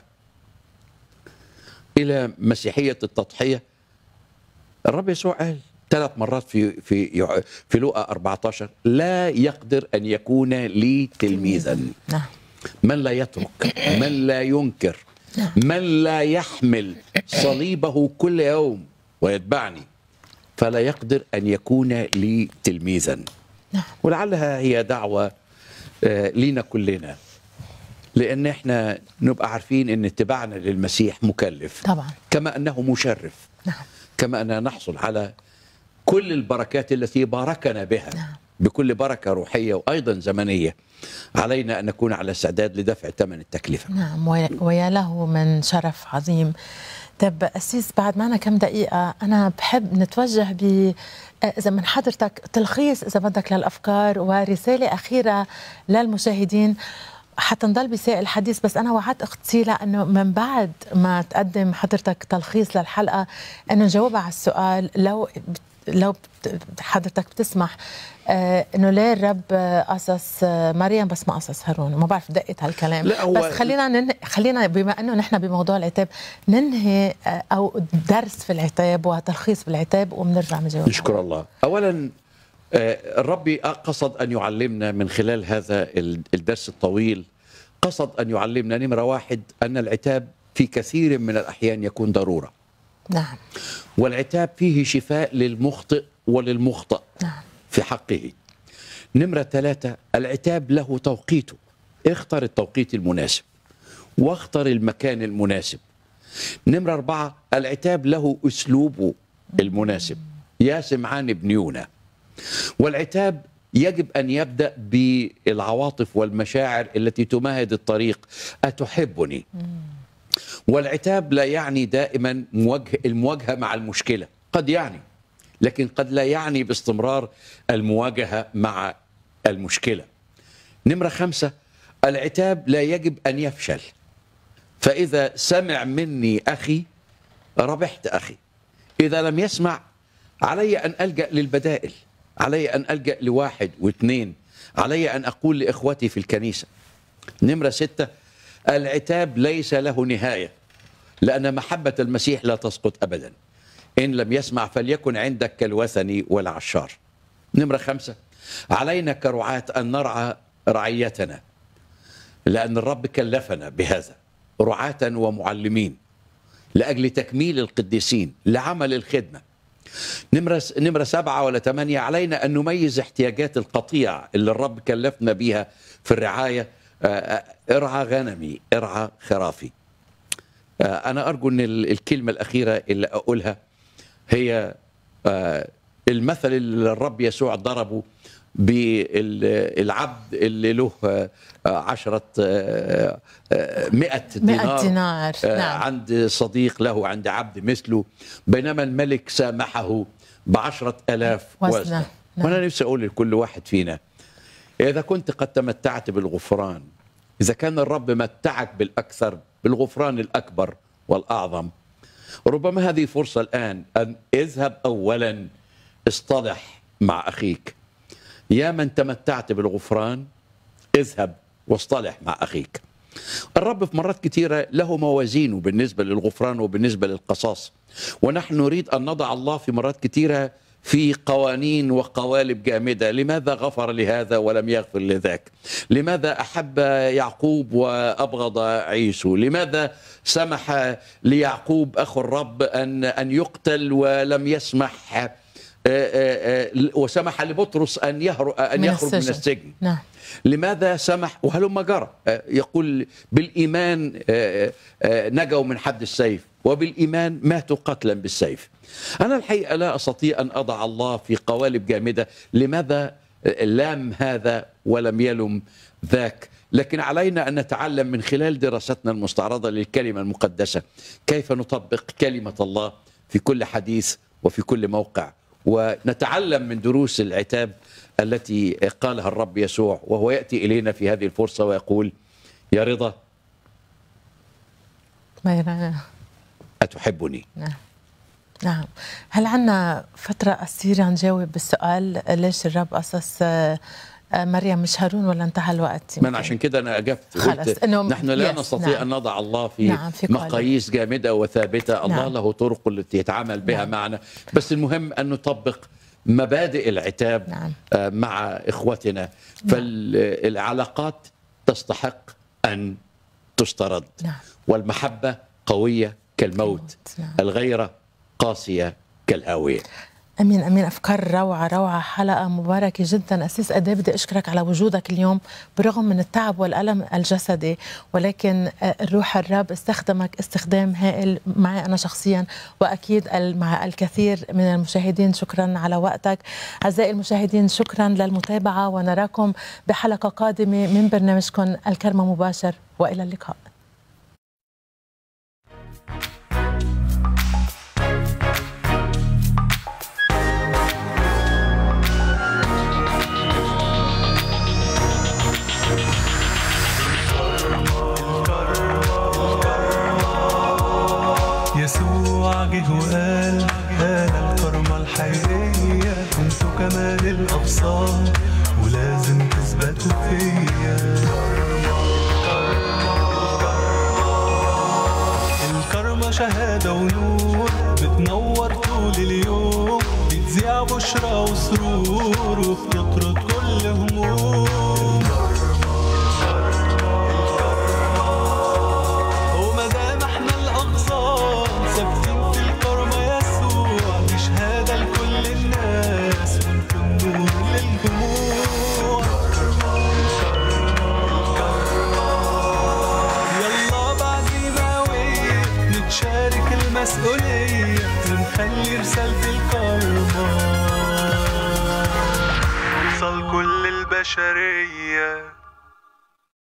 الى مسيحيه التضحيه الرب يسوع قال ثلاث مرات في في في لوقا 14 لا يقدر ان يكون لي تلميذا نعم من لا يترك من لا ينكر من لا يحمل صليبه كل يوم ويتبعني فلا يقدر ان يكون لي تلميذا نعم ولعلها هي دعوه آه، لينا كلنا لان احنا نبقى عارفين ان اتباعنا للمسيح مكلف طبعا كما انه مشرف نعم كما اننا نحصل على كل البركات التي باركنا بها نعم. بكل بركه روحيه وايضا زمنيه علينا ان نكون على استعداد لدفع ثمن التكلفه نعم ويا- ويا له من شرف عظيم طب أسيس بعد معنا كم دقيقة أنا بحب نتوجه ب إذا من حضرتك تلخيص إذا بدك للأفكار ورسالة أخيرة للمشاهدين حتى نضل بساق الحديث بس أنا وعدت أخت سيلا أنه من بعد ما تقدم حضرتك تلخيص للحلقة أنه نجاوب على السؤال لو لو بت- حضرتك بتسمح آه انه ليه الرب آه، قصص آه، مريم بس ما قصص هارون ما بعرف دقت هالكلام لا، هو- بس خلينا ننهي خلينا بما انه نحن بموضوع العتاب ننهي آه، او درس في العتاب وتلخيص بالعتاب وبنرجع بنجاوب نشكر الله اولا آه، الرب قصد ان يعلمنا من خلال هذا ال- الدرس الطويل قصد ان يعلمنا نمره واحد ان العتاب في كثير من الاحيان يكون ضروره نعم والعتاب فيه شفاء للمخطئ وللمخطئ نعم في حقه نمرة ثلاثة العتاب له توقيته اختر التوقيت المناسب واختر المكان المناسب نمرة أربعة العتاب له أسلوبه المناسب يا سمعان بن يونا والعتاب يجب أن يبدأ بالعواطف والمشاعر التي تمهد الطريق أتحبني والعتاب لا يعني دائما مواجهة المواجهة مع المشكلة قد يعني لكن قد لا يعني باستمرار المواجهة مع المشكلة نمرة خمسة العتاب لا يجب أن يفشل فإذا سمع مني أخي ربحت أخي إذا لم يسمع علي أن ألجأ للبدائل علي أن ألجأ لواحد واثنين علي أن أقول لإخوتي في الكنيسة نمرة ستة العتاب ليس له نهاية لأن محبة المسيح لا تسقط أبدا إن لم يسمع فليكن عندك كالوثني والعشار نمرة خمسة علينا كرعاة أن نرعى رعيتنا لأن الرب كلفنا بهذا رعاة ومعلمين لأجل تكميل القديسين لعمل الخدمة نمرة نمرة سبعة ولا ثمانية علينا أن نميز احتياجات القطيع اللي الرب كلفنا بيها في الرعاية آه، آه، ارعى غنمي ارعى خرافي آه، أنا أرجو أن ال- الكلمة الأخيرة اللي أقولها هي آه، المثل اللي الرب يسوع ضربه بالعبد اللي له آه، آه، عشرة آه، آه، مئة دينار, مئة دينار آه، نعم عند صديق له عند عبد مثله بينما الملك سامحه بعشرة ألاف وزنة. وزنة نعم. وأنا نفسي أقول لكل واحد فينا إذا كنت قد تمتعت بالغفران إذا كان الرب متعك بالأكثر بالغفران الأكبر والأعظم ربما هذه فرصة الآن أن اذهب أولا اصطلح مع أخيك يا من تمتعت بالغفران اذهب واصطلح مع أخيك الرب في مرات كثيرة له موازينه بالنسبة للغفران وبالنسبة للقصاص ونحن نريد أن نضع الله في مرات كثيرة في قوانين وقوالب جامدة لماذا غفر لهذا ولم يغفر لذاك لماذا أحب يعقوب وأبغض عيسو لماذا سمح ليعقوب أخو الرب أن, أن يقتل ولم يسمح آه، آه، آه، وسمح لبطرس أن يهرب أن من يخرج من السجن. السجن نعم لماذا سمح وهلم جرى آه، يقول بالإيمان آه، آه، نجوا من حد السيف وبالإيمان ماتوا قتلا بالسيف أنا الحقيقة لا أستطيع أن أضع الله في قوالب جامدة لماذا لام هذا ولم يلم ذاك لكن علينا أن نتعلم من خلال دراستنا المستعرضة للكلمة المقدسة كيف نطبق كلمة الله في كل حديث وفي كل موقع ونتعلم من دروس العتاب التي قالها الرب يسوع وهو ياتي الينا في هذه الفرصه ويقول يا رضا ما يرى- اتحبني نعم نعم هل عنا فترة قصيرة نجاوب بالسؤال ليش الرب قصص آه، آه، مريم مش هارون ولا انتهى الوقت من يمكن؟ عشان كده انا اجبت خلص، قلت إنه نحن لا yes، نستطيع نعم. ان نضع الله في, نعم، في قالب. مقاييس جامده وثابته الله نعم. له طرق التي يتعامل بها نعم. معنا بس المهم ان نطبق مبادئ العتاب نعم. آه، مع اخوتنا فالعلاقات تستحق ان تسترد نعم. والمحبه قويه كالموت نعم. الغيره قاسيه كالهاويه امين امين افكار روعه روعه حلقه مباركه جدا اسيس قد بدي اشكرك على وجودك اليوم برغم من التعب والالم الجسدي ولكن آه، الروح الرب استخدمك استخدام هائل معي انا شخصيا واكيد ال- مع الكثير من المشاهدين شكرا على وقتك اعزائي المشاهدين شكرا للمتابعه ونراكم بحلقه قادمه من برنامجكم الكرمه مباشر والى اللقاء يسوع جه وقال انا الكرمة الحقيقية انتوا كمان الابصار ولازم تثبتوا فيا الكرمة شهادة ونور بتنور طول اليوم بتذيع بشرى وسرور وبتطرد كل هموم وما دام احنا الاقصار ثابتين في الكرمة يسوع دي شهادة لكل الناس ونكون نور للجموع يلا بعزيمة قوية نتشارك المسؤولية ونخلي رسالة الكرمة توصل كل البشرية